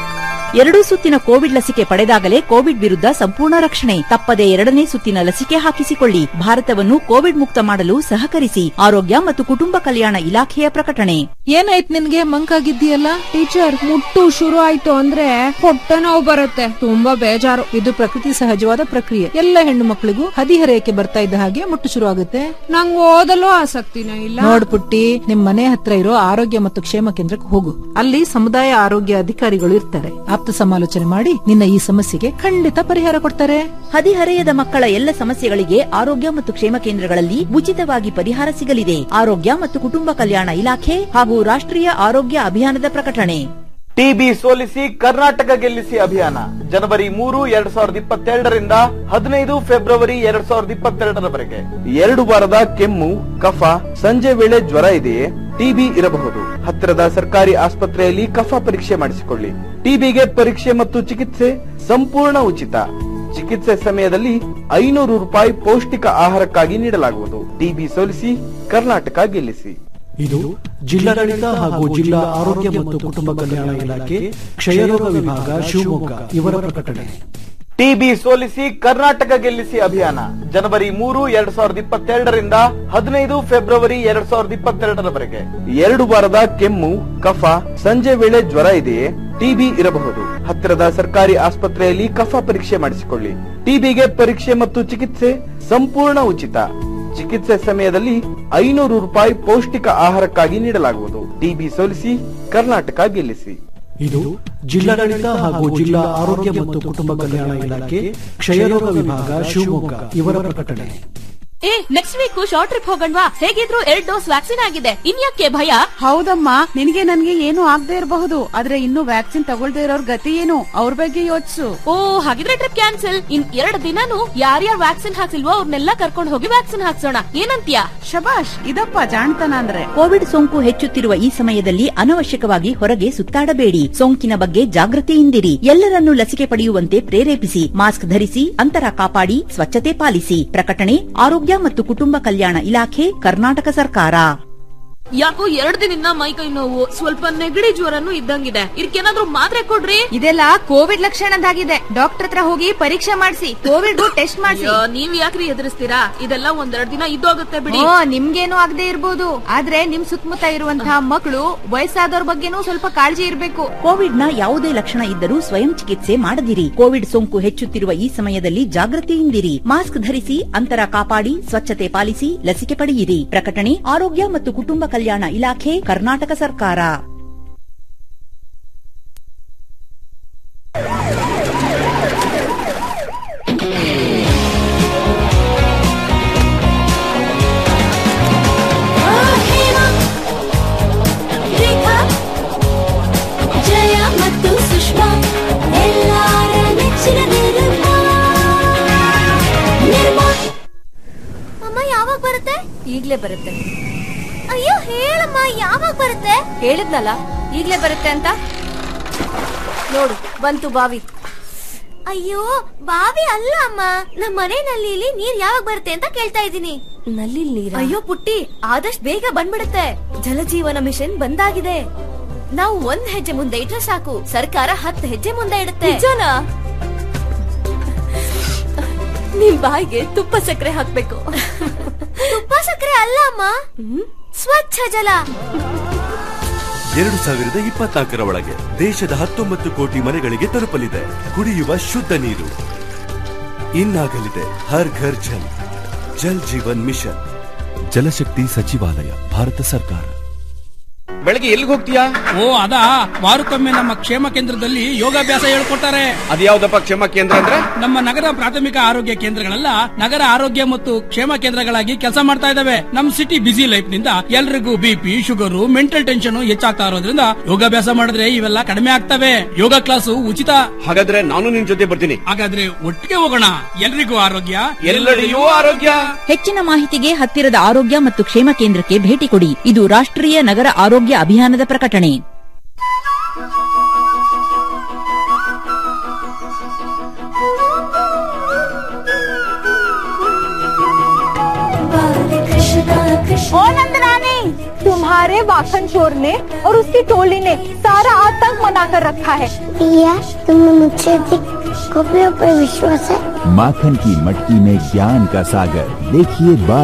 ಎರಡೂ ಸುತ್ತಿನ ಕೋವಿಡ್ ಲಸಿಕೆ ಪಡೆದಾಗಲೇ ಕೋವಿಡ್ ವಿರುದ್ಧ ಸಂಪೂರ್ಣ ರಕ್ಷಣೆ ತಪ್ಪದೆ ಎರಡನೇ ಸುತ್ತಿನ ಲಸಿಕೆ ಹಾಕಿಸಿಕೊಳ್ಳಿ ಭಾರತವನ್ನು ಕೋವಿಡ್ ಮುಕ್ತ ಮಾಡಲು ಸಹಕರಿಸಿ ಆರೋಗ್ಯ ಮತ್ತು ಕುಟುಂಬ ಕಲ್ಯಾಣ ಇಲಾಖೆಯ ಪ್ರಕಟಣೆ ಏನಾಯ್ತು ನಿನ್ಗೆ ಮಂಕಾಗಿದ್ದೀಯಲ್ಲ ಟೀಚರ್ ಮುಟ್ಟು ಶುರು ಆಯ್ತು ಅಂದ್ರೆ ಹೊಟ್ಟೆ ನೋವು ಬರುತ್ತೆ ತುಂಬಾ ಬೇಜಾರು ಇದು ಪ್ರಕೃತಿ ಸಹಜವಾದ ಪ್ರಕ್ರಿಯೆ ಎಲ್ಲ ಹೆಣ್ಣು ಮಕ್ಕಳಿಗೂ ಹದಿಹರೆಯಕ್ಕೆ ಬರ್ತಾ ಇದ್ದ ಹಾಗೆ ಮುಟ್ಟು ಶುರು ಆಗುತ್ತೆ ನಂಗೆ ಓದಲು ಆಸಕ್ತಿನೇ ಇಲ್ಲ ನೋಡ್ ಪುಟ್ಟಿ ನಿಮ್ ಮನೆ ಹತ್ರ ಇರೋ ಆರೋಗ್ಯ ಮತ್ತು ಕ್ಷೇಮ ಕೇಂದ್ರಕ್ಕೆ ಹೋಗು ಅಲ್ಲಿ ಸಮುದಾಯ ಆರೋಗ್ಯ ಅಧಿಕಾರಿಗಳು ಇರ್ತಾರೆ ಆಪ್ತ ಸಮಾಲೋಚನೆ ಮಾಡಿ ನಿನ್ನ ಈ ಸಮಸ್ಯೆಗೆ ಖಂಡಿತ ಪರಿಹಾರ ಕೊಡ್ತಾರೆ ಹದಿಹರೆಯದ ಮಕ್ಕಳ ಎಲ್ಲ ಸಮಸ್ಯೆಗಳಿಗೆ ಆರೋಗ್ಯ ಮತ್ತು ಕ್ಷೇಮ ಕೇಂದ್ರಗಳಲ್ಲಿ ಉಚಿತವಾಗಿ ಪರಿಹಾರ ಸಿಗಲಿದೆ ಆರೋಗ್ಯ ಮತ್ತು ಕುಟುಂಬ ಕಲ್ಯಾಣ ಇಲಾಖೆ ಹಾಗೂ ರಾಷ್ಟ್ರೀಯ ಆರೋಗ್ಯ ಅಭಿಯಾನದ ಪ್ರಕಟಣೆ ಟಿಬಿ ಸೋಲಿಸಿ ಕರ್ನಾಟಕ ಗೆಲ್ಲಿಸಿ ಅಭಿಯಾನ ಜನವರಿ ಮೂರು ಎರಡ್ ಸಾವಿರದ ಇಪ್ಪತ್ತೆರಡರಿಂದ ಹದಿನೈದು ಫೆಬ್ರವರಿ ಎರಡ್ ಸಾವಿರದ ಇಪ್ಪತ್ತೆರಡರವರೆಗೆ ಎರಡು ವಾರದ ಕೆಮ್ಮು ಕಫ ಸಂಜೆ ವೇಳೆ ಜ್ವರ ಇದೆಯೇ ಟಿಬಿ ಇರಬಹುದು ಹತ್ತಿರದ ಸರ್ಕಾರಿ ಆಸ್ಪತ್ರೆಯಲ್ಲಿ ಕಫ ಪರೀಕ್ಷೆ ಮಾಡಿಸಿಕೊಳ್ಳಿ ಟಿಬಿಗೆ ಪರೀಕ್ಷೆ ಮತ್ತು ಚಿಕಿತ್ಸೆ ಸಂಪೂರ್ಣ ಉಚಿತ ಚಿಕಿತ್ಸೆ ಸಮಯದಲ್ಲಿ ಐನೂರು ರೂಪಾಯಿ ಪೌಷ್ಟಿಕ ಆಹಾರಕ್ಕಾಗಿ ನೀಡಲಾಗುವುದು ಟಿಬಿ ಸೋಲಿಸಿ ಕರ್ನಾಟಕ ಗೆಲ್ಲಿಸಿ ಇದು ಜಿಲ್ಲಾಡಳಿತ ಹಾಗೂ ಜಿಲ್ಲಾ ಆರೋಗ್ಯ ಮತ್ತು ಕುಟುಂಬ ಕಲ್ಯಾಣ ಇಲಾಖೆ ಕ್ಷಯರೋಗ ವಿಭಾಗ ಶಿವಮೊಗ್ಗ ಇವರ ಪ್ರಕಟಣೆ ಟಿಬಿ ಸೋಲಿಸಿ ಕರ್ನಾಟಕ ಗೆಲ್ಲಿಸಿ ಅಭಿಯಾನ ಜನವರಿ ಮೂರು ಎರಡ್ ಸಾವಿರದ ಇಪ್ಪತ್ತೆರಡರಿಂದ ಹದಿನೈದು ಫೆಬ್ರವರಿ ಎರಡ್ ಸಾವಿರದ ಇಪ್ಪತ್ತೆರಡರವರೆಗೆ ಎರಡು ವಾರದ ಕೆಮ್ಮು ಕಫ ಸಂಜೆ ವೇಳೆ ಜ್ವರ ಇದೆಯೇ ಟಿಬಿ ಇರಬಹುದು ಹತ್ತಿರದ ಸರ್ಕಾರಿ ಆಸ್ಪತ್ರೆಯಲ್ಲಿ ಕಫ ಪರೀಕ್ಷೆ ಮಾಡಿಸಿಕೊಳ್ಳಿ ಟಿಬಿಗೆ ಪರೀಕ್ಷೆ ಮತ್ತು ಚಿಕಿತ್ಸೆ ಸಂಪೂರ್ಣ ಉಚಿತ ಚಿಕಿತ್ಸೆ ಸಮಯದಲ್ಲಿ ಐನೂರು ರೂಪಾಯಿ ಪೌಷ್ಟಿಕ ಆಹಾರಕ್ಕಾಗಿ ನೀಡಲಾಗುವುದು ಟಿಬಿ ಸೋಲಿಸಿ ಕರ್ನಾಟಕ ಗೆಲ್ಲಿಸಿ ಇದು ಜಿಲ್ಲಾಡಳಿತ ಹಾಗೂ ಜಿಲ್ಲಾ ಆರೋಗ್ಯ ಮತ್ತು ಕುಟುಂಬ ಕಲ್ಯಾಣ ಇಲಾಖೆ ಕ್ಷಯರೋಗ ವಿಭಾಗ ಶಿವಮೊಗ್ಗ ಇವರ ಪ್ರಕಟಣೆ ಏ ನೆಕ್ಸ್ಟ್ ವೀಕ್ ಶಾರ್ಟ್ ಟ್ರಿಪ್ ಹೋಗಣ್ವಾ ಹೇಗಿದ್ರು ಎರಡ್ ಡೋಸ್ ವ್ಯಾಕ್ಸಿನ್ ಆಗಿದೆ ಇನ್ಯಾಕೆ ಭಯ ಹೌದಮ್ಮ ನಿನಗೆ ನನ್ಗೆ ಏನು ಆಗದೆ ಇರಬಹುದು ಆದ್ರೆ ಇನ್ನು ವ್ಯಾಕ್ಸಿನ್ ತಗೊಳ್ದೇ ಇರೋರ್ ಗತಿ ಏನು ಅವ್ರ ಬಗ್ಗೆ ಯೋಚಿಸು ಓ ಹಾಗಿದ್ರೆ ಟ್ರಿಪ್ ಕ್ಯಾನ್ಸಲ್ ಇನ್ ಎರಡು ದಿನಾನು ಯಾರ್ಯಾರು ವ್ಯಾಕ್ಸಿನ್ ಹಾಕ್ಸಿಲ್ವೋ ಅವ್ರನ್ನೆಲ್ಲ ಕರ್ಕೊಂಡು ಹೋಗಿ ವ್ಯಾಕ್ಸಿನ್ ಹಾಕ್ಸೋಣ ಏನಂತೀಯ ಶಬಾಷ್ ಇದಪ್ಪ ಜಾಣ್ತನ ಅಂದ್ರೆ ಕೋವಿಡ್ ಸೋಂಕು ಹೆಚ್ಚುತ್ತಿರುವ ಈ ಸಮಯದಲ್ಲಿ ಅನವಶ್ಯಕವಾಗಿ ಹೊರಗೆ ಸುತ್ತಾಡಬೇಡಿ ಸೋಂಕಿನ ಬಗ್ಗೆ ಜಾಗೃತಿಯಿಂದಿರಿ ಎಲ್ಲರನ್ನೂ ಲಸಿಕೆ ಪಡೆಯುವಂತೆ ಪ್ರೇರೇಪಿಸಿ ಮಾಸ್ಕ್ ಧರಿಸಿ ಅಂತರ ಕಾಪಾಡಿ ಸ್ವಚ್ಛತೆ ಪಾಲಿಸಿ ಪ್ರಕಟಣೆ ಆರೋಗ್ಯ ಮತ್ತು ಕುಟುಂಬ ಕಲ್ಯಾಣ ಇಲಾಖೆ ಕರ್ನಾಟಕ ಸರ್ಕಾರ ಯಾಕೋ ಎರಡ್ ದಿನದಿಂದ ಮೈಕೈ ನೋವು ಸ್ವಲ್ಪ ನೆಗಡಿ ಜ್ವರನು ಇದ್ದಂಗಿದೆ ಇದಕ್ಕೇನಾದ್ರೂ ಮಾತ್ರೆ ಕೊಡ್ರಿ ಇದೆಲ್ಲ ಕೋವಿಡ್ ಲಕ್ಷಣದಾಗಿದೆ ಡಾಕ್ಟರ್ ಹತ್ರ ಹೋಗಿ ಪರೀಕ್ಷೆ ಮಾಡಿಸಿ ಕೋವಿಡ್ ಟೆಸ್ಟ್ ಮಾಡಿಸಿ ಅಯ್ಯೋ, ನೀವ್ ಯಾಕ್ರಿ ಎದುರಿಸ್ತೀರಾ ಇದೆಲ್ಲ ಒಂದೆರಡ್ ದಿನ ಇದ್ದೋಗುತ್ತೆ ಬಿಡಿ ಓ ನಿಮ್ಗೇನು ಆಗದೆ ಇರ್ಬೋದು ಆದ್ರೆ ನಿಮ್ ಸುತ್ತಮುತ್ತ ಇರುವಂತಹ ಮಕ್ಕಳು ವಯಸ್ಸಾದವ್ರ ಬಗ್ಗೆನೂ ಸ್ವಲ್ಪ ಕಾಳಜಿ ಇರ್ಬೇಕು ಕೋವಿಡ್ ನ ಯಾವುದೇ ಲಕ್ಷಣ ಇದ್ದರೂ ಸ್ವಯಂ ಚಿಕಿತ್ಸೆ ಮಾಡದಿರಿ ಕೋವಿಡ್ ಸೋಂಕು ಹೆಚ್ಚುತ್ತಿರುವ ಈ ಸಮಯದಲ್ಲಿ ಜಾಗೃತಿಯಿಂದಿರಿ ಮಾಸ್ಕ್ ಧರಿಸಿ ಅಂತರ ಕಾಪಾಡಿ ಸ್ವಚ್ಛತೆ ಪಾಲಿಸಿ ಲಸಿಕೆ ಪಡೆಯಿರಿ ಪ್ರಕಟಣೆ ಆರೋಗ್ಯ ಮತ್ತು ಕುಟುಂಬ ಕಲ್ಯಾಣ ಇಲಾಖೆ ಕರ್ನಾಟಕ ಸರ್ಕಾರ ರೇಖಾ ಜಯ ಮತ್ತು ಸುಷ್ಮಾ ಎಲ್ಲಾರ ನೆಚ್ಚಿನ ನಿರ್ಮಾ ನಿರ್ಮಾ ಅಮ್ಮ ಯಾವಾಗ ಬರುತ್ತೆ ಈಗ್ಲೇ ಬರುತ್ತೆ ಅಯ್ಯೋ ಹೇಳಮ್ಮ ಯಾವಾಗ ಬರುತ್ತೆ ಹೇಳಿದ್ನಲ್ಲ ಈಗ್ಲೇ ಬರುತ್ತೆ ಅಂತ ನೋಡು ಬಂತು ಬಾವಿ ಅಯ್ಯೋ ಬಾವಿ ಅಲ್ಲ ಅಮ್ಮ ನಮ್ಮ ಮನೆ ನಲ್ಲಿಲಿ ನೀರ್ ಯಾವಾಗ ಬರುತ್ತೆ ಅಂತ ಕೇಳ್ತಾ ಇದ್ದೀನಿ ನಲ್ಲಿ ನೀರ ಅಯ್ಯೋ ಪುಟ್ಟಿ ಆದಷ್ಟು ಬೇಗ ಬಂದ್ಬಿಡುತ್ತೆ ಜಲಜೀವನ ಮಿಷನ್ ಬಂದಾಗಿದೆ ನಾವು ಒಂದ್ ಹೆಜ್ಜೆ ಮುಂದೆ ಇಟ್ರೆ ಸಾಕು ಸರ್ಕಾರ ಹತ್ತು ಹೆಜ್ಜೆ ಮುಂದೆ ಇಡುತ್ತೆ ನಿಜನಾ ನಿಮ್ ಬಾಯಿಗೆ ತುಪ್ಪ ಸಕ್ಕರೆ ಹಾಕ್ಬೇಕು ತುಪ್ಪ ಸಕ್ಕರೆ ಅಲ್ಲ ಅಮ್ಮ ಸ್ವಚ್ಛ ಜಲ ಎರಡು ಸಾವಿರದ ಇಪ್ಪತ್ನಾಲ್ಕರ ಒಳಗೆ ದೇಶದ ಹತ್ತೊಂಬತ್ತು ಕೋಟಿ ಮನೆಗಳಿಗೆ ತಲುಪಲಿದೆ ಕುಡಿಯುವ ಶುದ್ಧ ನೀರು ಇನ್ನಾಗಲಿದೆ ಹರ್ ಘರ್ ಜಲ್ ಜಲ್ ಜೀವನ್ ಮಿಷನ್ ಜಲಶಕ್ತಿ ಸಚಿವಾಲಯ ಭಾರತ ಸರ್ಕಾರ ಬೆಳಗ್ಗೆ ಎಲ್ಲಿಗೆ ಹೋಗ್ತೀಯಾ ಓ ಅದಾ ವಾರಕ್ಕೊಮ್ಮೆ ನಮ್ಮ ಕ್ಷೇಮ ಕೇಂದ್ರದಲ್ಲಿ ಯೋಗಾಭ್ಯಾಸ ಹೇಳ್ಕೊಡ್ತಾರೆ ಅದ್ಯಾವ್ದಪ್ಪ ಕ್ಷೇಮ ಕೇಂದ್ರ ಅಂದ್ರೆ ನಮ್ಮ ನಗರ ಪ್ರಾಥಮಿಕ ಆರೋಗ್ಯ ಕೇಂದ್ರಗಳೆಲ್ಲ ನಗರ ಆರೋಗ್ಯ ಮತ್ತು ಕ್ಷೇಮ ಕೇಂದ್ರಗಳಾಗಿ ಕೆಲಸ ಮಾಡ್ತಾ ಇದಾವೆ ನಮ್ ಸಿಟಿ ಬಿಸಿ ಲೈಫ್ ನಿಂದ ಎಲ್ರಿಗೂ ಬಿಪಿ ಶುಗರ್ ಮೆಂಟಲ್ ಟೆನ್ಷನ್ ಹೆಚ್ಚಾಗ್ತಾ ಇರೋದ್ರಿಂದ ಯೋಗಾಭ್ಯಾಸ ಮಾಡಿದ್ರೆ ಇವೆಲ್ಲ ಕಡಿಮೆ ಆಗ್ತವೆ ಯೋಗ ಕ್ಲಾಸು ಉಚಿತ ಹಾಗಾದ್ರೆ ನಾನು ನಿನ್ ಜೊತೆ ಬರ್ತೀನಿ ಹಾಗಾದ್ರೆ ಒಟ್ಟಿಗೆ ಹೋಗೋಣ ಎಲ್ರಿಗೂ ಆರೋಗ್ಯ ಎಲ್ಲೆಡೆಯೂ ಆರೋಗ್ಯ ಹೆಚ್ಚಿನ ಮಾಹಿತಿಗೆ ಹತ್ತಿರದ ಆರೋಗ್ಯ ಮತ್ತು ಕ್ಷೇಮ ಕೇಂದ್ರಕ್ಕೆ ಭೇಟಿ ಕೊಡಿ ಇದು ರಾಷ್ಟ್ರೀಯ ನಗರ ಆರೋಗ್ಯ ಅಭಿಯಾನದ ಪ್ರಕಟಣೆ ओ नंदरानी तुम्हारे वाखन चोर ने और उसकी टोली ने सारा आतंक मना कर रखा है भैया तुम्हें मुझसे अधिक कॉपियों पर विश्वास है माखन की मटकी में ज्ञान का सागर देखिए बार